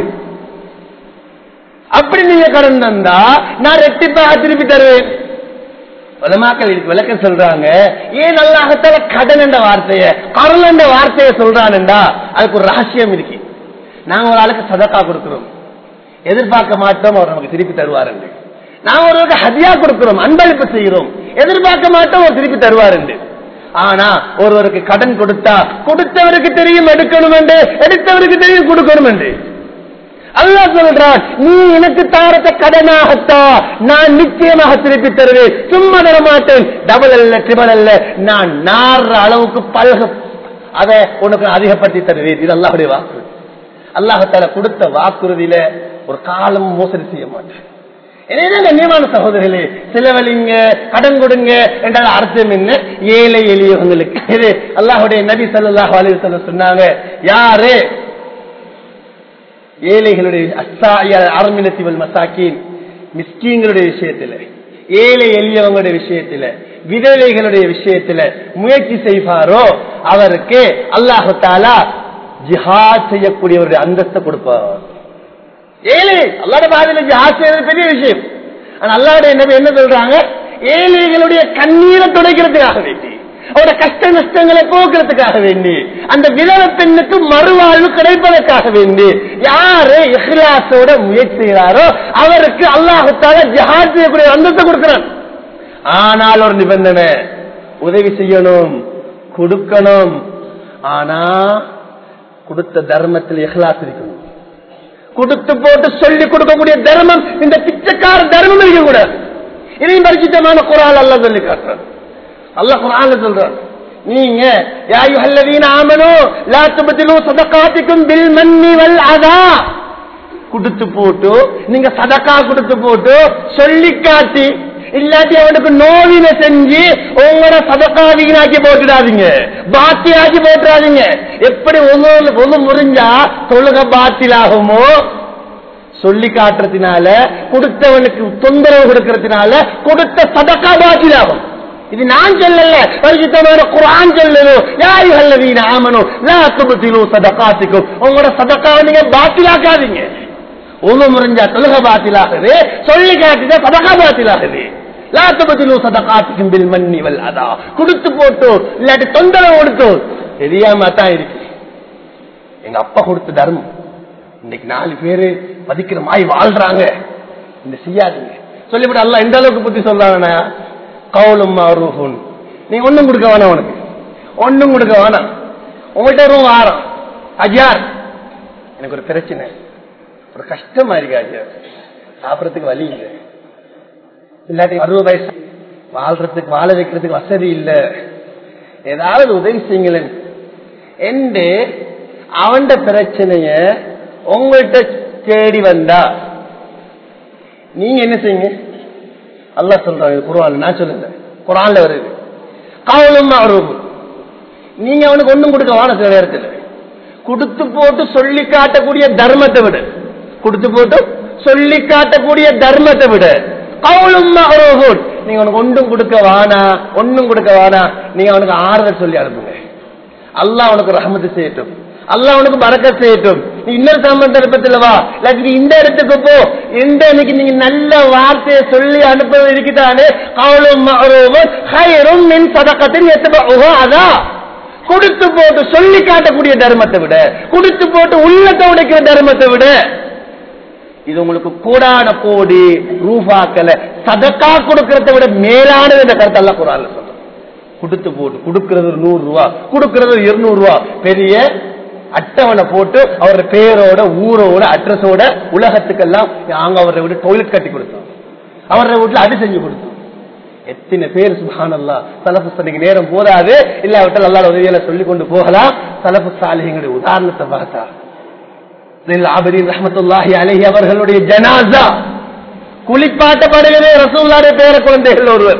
அப்படி நீங்க கடன் தந்தா நான் ரெட்டிப்பாக திருப்பி தருவேன் உலமாக்கள் இதுக்கு விளக்கம் சொல்றாங்க ஏன் அல்லாஹத்தால கடன் என்ற வார்த்தைய கருள் என்ற வார்த்தையை சொல்றான்டா அதுக்கு ஒரு ரகசியம் இருக்கு நாங்க ஒரு ஆளுக்கு சதக்கா கொடுக்கிறோம் எதிர்பார்க்க மாட்டோம் அவர் நமக்கு திருப்பி தருவாருண்டு நாங்க ஒருவருக்கு ஹதியா கொடுக்கிறோம் அன்பளிப்பு செய்கிறோம் எதிர்பார்க்க மாட்டோம் அவர் திருப்பி தருவாருண்டு ஆனா ஒருவருக்கு கடன் கொடுத்தா கொடுத்தவருக்கு தெரியும் எடுக்கணும் என்று எடுத்தவருக்கு தெரியும் கொடுக்கணும் என்று அல்லாஹ் சொல்றான் நீ எனக்கு தாரத்த கடனாகத்தா நான் நிச்சயமாக திருப்பி தருவேன் சும்மா தர மாட்டேன் டபுள் அல்ல ட்ரிபிள் அல்ல நான் நாடுற அளவுக்கு பழக அதை உனக்கு அதிகப்படுத்தி தருவேன் இது அல்லாஹுடைய வாக்கு அல்லாஹால கொடுத்த வாக்குறுதியில ஒரு காலம் மோசடி செய்ய மாட்டேன் எனவே கண்ணியமான சகோதரர்களே செலவழிங்க கடன் கொடுங்க என்றால் அர்த்தம் என்ன ஏழை எளியவங்களுக்கு இது அல்லாஹுடைய நபி ஸல்லல்லாஹு அலைஹி வஸல்லம் சொன்னாங்க யாரு ஏழைகளுடைய அரமினத்திவல் மசாக்கின் மிஸ்கீங்களுடைய விஷயத்துல ஏழை எளியவங்களுடைய விஷயத்துல விதவைகளுடைய விஷயத்துல முயற்சி செய்வாரோ அவருக்கு அல்லாஹு தாலா ஜிஹாத் செய்யக்கூடியவருடைய அந்தஸ்தை கொடுப்பார் ஏழை அல்லாட பாதையில ஜிஹாத் செய்யறது பெரிய விஷயம் ஆனா அல்லாவுடைய நபி என்ன சொல்றாங்க ஏழைகளுடைய கண்ணீரை துடைக்கிறதுக்காக வேண்டி அவரோட கஷ்ட நஷ்டங்களை போக்குறதுக்காக வேண்டி அந்த விதவ பெண்ணுக்கு மறுவாழ்வு கிடைப்பதற்காக வேண்டி யாரு இஹ்லாசோட முயற்சி செய்கிறாரோ அவருக்கு அல்லாஹத்தால ஜஹாத் செய்யக்கூடிய அந்தத்தை கொடுக்கிறான் ஆனால் ஒரு நிபந்தனை உதவி செய்யணும் கொடுக்கணும் ஆனா கொடுத்த தர்மத்தில் இஹ்லாஸ் இருக்கணும் கொடுத்து போட்டு சொல்லி கொடுக்கக்கூடிய தர்மம் இந்த பிச்சைக்கார தர்மம் இருக்க கூடாது இதையும் பரிசுத்தமான குரால் அல்ல சொல்லி காட்டுறான் அல்லாஹ் குரான் சொல்றான் நீங்க யா அய்யுஹல்லதீன ஆமனூ லா துப்திலு ஸதகாத்திக்கும் பில் மன்னி வல் அதா கொடுத்து போட்டு நீங்க சதக்கா கொடுத்து போட்டு சொல்லி காட்டி இல்லாட்டி அவனுக்கு நோவின செஞ்சு உங்களோட சதக்கா வீணாக்கி போட்டுடாதீங்க பாத்தி ஆக்கி போட்டுறாதீங்க எப்படி ஒன்று ஒன்று முறிஞ்சா தொழுக பாத்திலாகுமோ சொல்லி காட்டுறதுனால கொடுத்தவனுக்கு தொந்தரவு கொடுக்கறதுனால கொடுத்த சதக்கா பாத்திலாகும் இது நான் சொல்லல பரிசுத்தமான குரான் சொல்லலோ யாரு அல்லவீன ஆமனும் லா துபத்திலு சதகாத்திக்கும் உங்களோட சதக்காவை நீங்க பாத்திலாக்காதீங்க ஒண்ணு முறிஞ்சா தொழுக பாத்திலாகுது சொல்லி காட்டிதான் சதகா பாத்திலாகுது லா துபத்திலு சதகாத்திக்கும் பில் மன்னி வல் அதா கொடுத்து போட்டு இல்லாட்டி தொந்தரவு கொடுத்து தெரியாம தான் இருக்கு எங்க அப்பா கொடுத்த தர்மம் இன்னைக்கு நாலு பேரு மதிக்கிற மாதிரி வாழ்றாங்க இந்த செய்யாதீங்க சொல்லிவிட்டு அல்ல எந்த அளவுக்கு புத்தி சொல்றாங்கன்னா கவுலும் மாறும் நீங்க ஒண்ணும் கொடுக்க வேணாம் உனக்கு ஒண்ணும் கொடுக்க வேணாம் உங்கள்கிட்ட ஒரு வாரம் அஜார் எனக்கு ஒரு பிரச்சனை ஒரு கஷ்டமா இருக்கு அஜார் சாப்பிடறதுக்கு வழி இல்லை இல்லாட்டி அறுபது வயசு வாழ்றதுக்கு வாழ வைக்கிறதுக்கு வசதி இல்லை ஏதாவது உதவி செய்யுங்களேன் என்று அவன் பிரச்சனைய உங்கள்கிட்ட தேடி வந்தா நீங்க என்ன செய்யுங்க அல்லாஹ் சொல்றாங்க குரான் நான் சொல்லல குரான்ல வருது காவலும் அருவு நீங்க அவனுக்கு ஒண்ணும் கொடுக்க வான சில நேரத்தில் கொடுத்து போட்டு சொல்லி காட்டக்கூடிய தர்மத்தை விட கொடுத்து போட்டு சொல்லி காட்டக்கூடிய தர்மத்தை விட கவுளும் அருகூன் நீங்க அவனுக்கு ஒன்றும் கொடுக்க வானா ஒன்னும் கொடுக்க வானா நீங்க அவனுக்கு ஆறுதல் சொல்லி அனுப்புங்க அல்லாஹ் அவனுக்கு ரஹமத்து செய்யட்டும் அல்லாஹ் உனக்கு பறக்க செய்யட்டும் நீ இன்னொரு சம்பந்தத்தில் வா இல்லாட்டி இந்த இடத்துக்கு போ இந்த இன்னைக்கு நீங்க நல்ல வார்த்தையை சொல்லி அனுப்புவது இருக்குதானே அவளும் ஹயரும் மின் சதக்கத்தில் எத்தபா அதான் கொடுத்து போட்டு சொல்லி காட்டக்கூடிய தர்மத்தை விட கொடுத்து போட்டு உள்ளத்தை உடைக்கிற தர்மத்தை விட இது உங்களுக்கு கூடான கோடி ரூபாக்களை சதக்கா கொடுக்கறத விட மேலானது இந்த கருத்து எல்லாம் குரான்ல சொல்றோம் கொடுத்து போட்டு கொடுக்கறது ஒரு நூறு ரூபா கொடுக்கறது ஒரு இருநூறு ரூபா பெரிய அட்டவணை போட்டு அவர் பேரோட ஊரோட அட்ரஸோட உலகத்துக்கெல்லாம் நாங்க அவரை விட்டு டொய்லெட் கட்டி கொடுத்தோம் அவரை வீட்டுல அது செஞ்சு கொடுத்தோம் எத்தனை பேர் சுபானல்லா சலப்பு சனைக்கு நேரம் போதாது இல்லாவிட்டால் அல்லாட உதவியில சொல்லி கொண்டு போகலாம் சலப்பு சாலிகளுடைய உதாரணத்தை பார்த்தா ரஹமத்துல்லாஹி அலஹி அவர்களுடைய ஜனாசா குளிப்பாட்டப்படுகிறே ரசூல்லாடைய பேர குழந்தைகள் ஒருவர்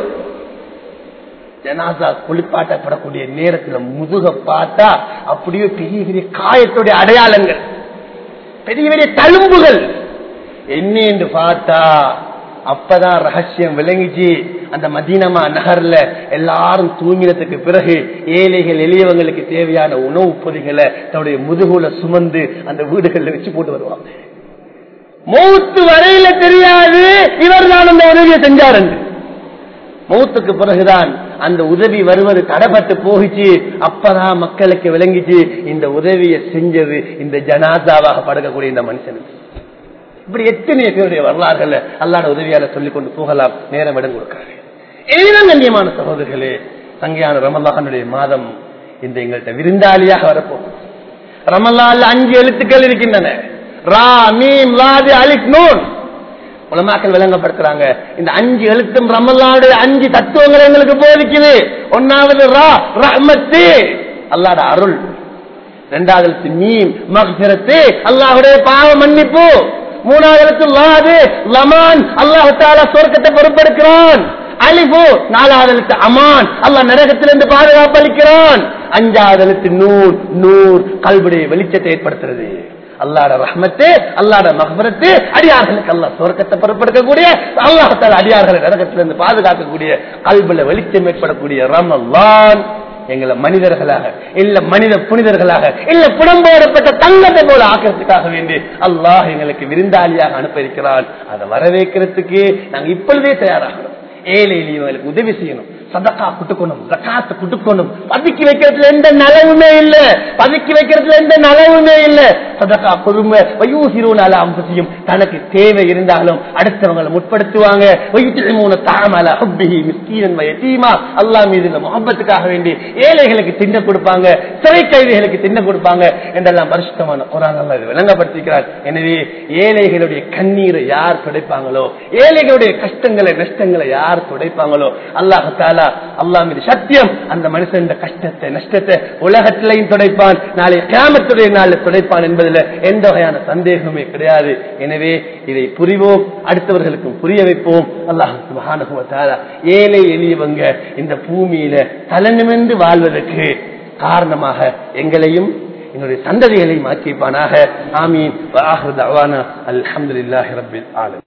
ஜனாசா குளிப்பாட்டப்படக்கூடிய நேரத்துல முதுக பார்த்தா அப்படியே பெரிய பெரிய காயத்துடைய அடையாளங்கள் பெரிய பெரிய தழும்புகள் என்ன என்று பார்த்தா அப்பதான் ரகசியம் விளங்கிச்சு அந்த மதீனமா நகர்ல எல்லாரும் தூங்கினதுக்கு பிறகு ஏழைகள் எளியவங்களுக்கு தேவையான உணவு பொதிகளை தன்னுடைய முதுகுல சுமந்து அந்த வீடுகள்ல வச்சு போட்டு வருவாங்க மௌத்து வரையில தெரியாது இவர் தான் அந்த உதவியை செஞ்சார் மௌத்துக்கு பிறகுதான் அந்த உதவி வருவது தடைப்பட்டு போகிச்சு அப்பதான் மக்களுக்கு விளங்கிச்சு இந்த உதவியை செஞ்சது இந்த ஜனாதாவாக படுக்கக்கூடிய இந்த மனுஷனுக்கு இப்படி எத்தனை பேருடைய வரலாறுகள் அல்லாட உதவியால சொல்லிக் கொண்டு போகலாம் நேரம் இடம் கொடுக்கிறாங்க இதுதான் கண்ணியமான சகோதரர்களே சங்கையான ரமல்லானுடைய மாதம் இந்த எங்கள்கிட்ட விருந்தாளியாக வரப்போகும் ரமல்லால் அஞ்சு எழுத்துக்கள் இருக்கின்றன ரா மீம் லாது அலிக் நூன் உலமாக்கள் விளங்கப்படுத்துறாங்க இந்த அஞ்சு எழுத்தும் ரமல்லாவுடைய அஞ்சு தத்துவங்கள் எங்களுக்கு போதிக்குது ஒன்னாவது ரா ரஹ்மத்து அல்லாட அருள் இரண்டாவது எழுத்து மீம் மகசிரத்து அல்லாஹுடைய பாவ மன்னிப்பு மூணாவது எழுத்து லாது லமான் அல்லாஹு தாலா சொர்க்கத்தை பொறுப்பெடுக்கிறான் அலிபு நாலாவது எழுத்து அமான் அல்லாஹ் நரகத்திலிருந்து பாதுகாப்பு அளிக்கிறான் அஞ்சாவது எழுத்து நூர் நூர் கல்விடைய வெளிச்சத்தை ஏற்படுத்துறது அல்லாட ரஹ்மத்து அல்லாட மஹ்பரத்து அடியார்களுக்கு அல்லாஹ் சொர்க்கத்தை பொறுப்பெடுக்கக்கூடிய அல்லாஹால அடியார்களை நரகத்திலிருந்து பாதுகாக்கக்கூடிய கல்வில வெளிச்சம் ஏற்படக்கூடிய ரமல்லான் எங்களை மனிதர்களாக இல்ல மனித புனிதர்களாக இல்ல புடம்போடப்பட்ட தங்கத்தை போல ஆக்கிறதுக்காக வேண்டி அல்லாஹ் எங்களுக்கு விருந்தாளியாக அனுப்ப இருக்கிறான் அதை வரவேற்கிறதுக்கு நாங்க இப்பொழுதே தயாராகணும் ஏழை எளியவங்களுக்கு உதவி செய்யணும் சதக்கா குட்டுக்கணும் ஜக்காத்து குட்டுக்கணும் பதுக்கி வைக்கிறதுல எந்த நலவுமே இல்ல பதுக்கி வைக்கிறதுல எந்த நலவுமே இல்ல சதக்கா கொடுமை வயூசிரோனால அம்பசியும் தனக்கு தேவை இருந்தாலும் அடுத்தவங்களை முற்படுத்துவாங்க வயிற்று தாமல ஹப்பிஹி மிஸ்கீனன் வயத்தீமா அல்லா மீது இந்த முகப்பத்துக்காக வேண்டி ஏழைகளுக்கு தின்ன கொடுப்பாங்க சிறை கைதிகளுக்கு தின்ன கொடுப்பாங்க என்றெல்லாம் பரிசுத்தமான குரான் அல்லா இது விளங்கப்படுத்திக்கிறார் எனவே ஏழைகளுடைய கண்ணீரை யார் துடைப்பாங்களோ ஏழைகளுடைய கஷ்டங்களை நஷ்டங்களை யார் துடைப்பாங்களோ அல்லாஹால அல்லா மீது சத்தியம் அந்த மனுஷன் கஷ்டத்தை நஷ்டத்தை உலகத்திலையும் துடைப்பான் நாளை கிராமத்துடைய நாளில் துடைப்பான் என்பதில் எந்த வகையான சந்தேகமே கிடையாது எனவே இதை புரிவோம் அடுத்தவர்களுக்கும் புரிய வைப்போம் அல்லாஹ் சுபஹானுவத்தால ஏழை எளியவங்க இந்த பூமியில தலைநிமிர்ந்து வாழ்வதற்கு காரணமாக எங்களையும் எங்களுடைய சந்ததிகளையும் ஆக்கிப்பானாக ஆமீன் அல்ஹம்துலில்லாஹி ரப்பில் ஆலமீன்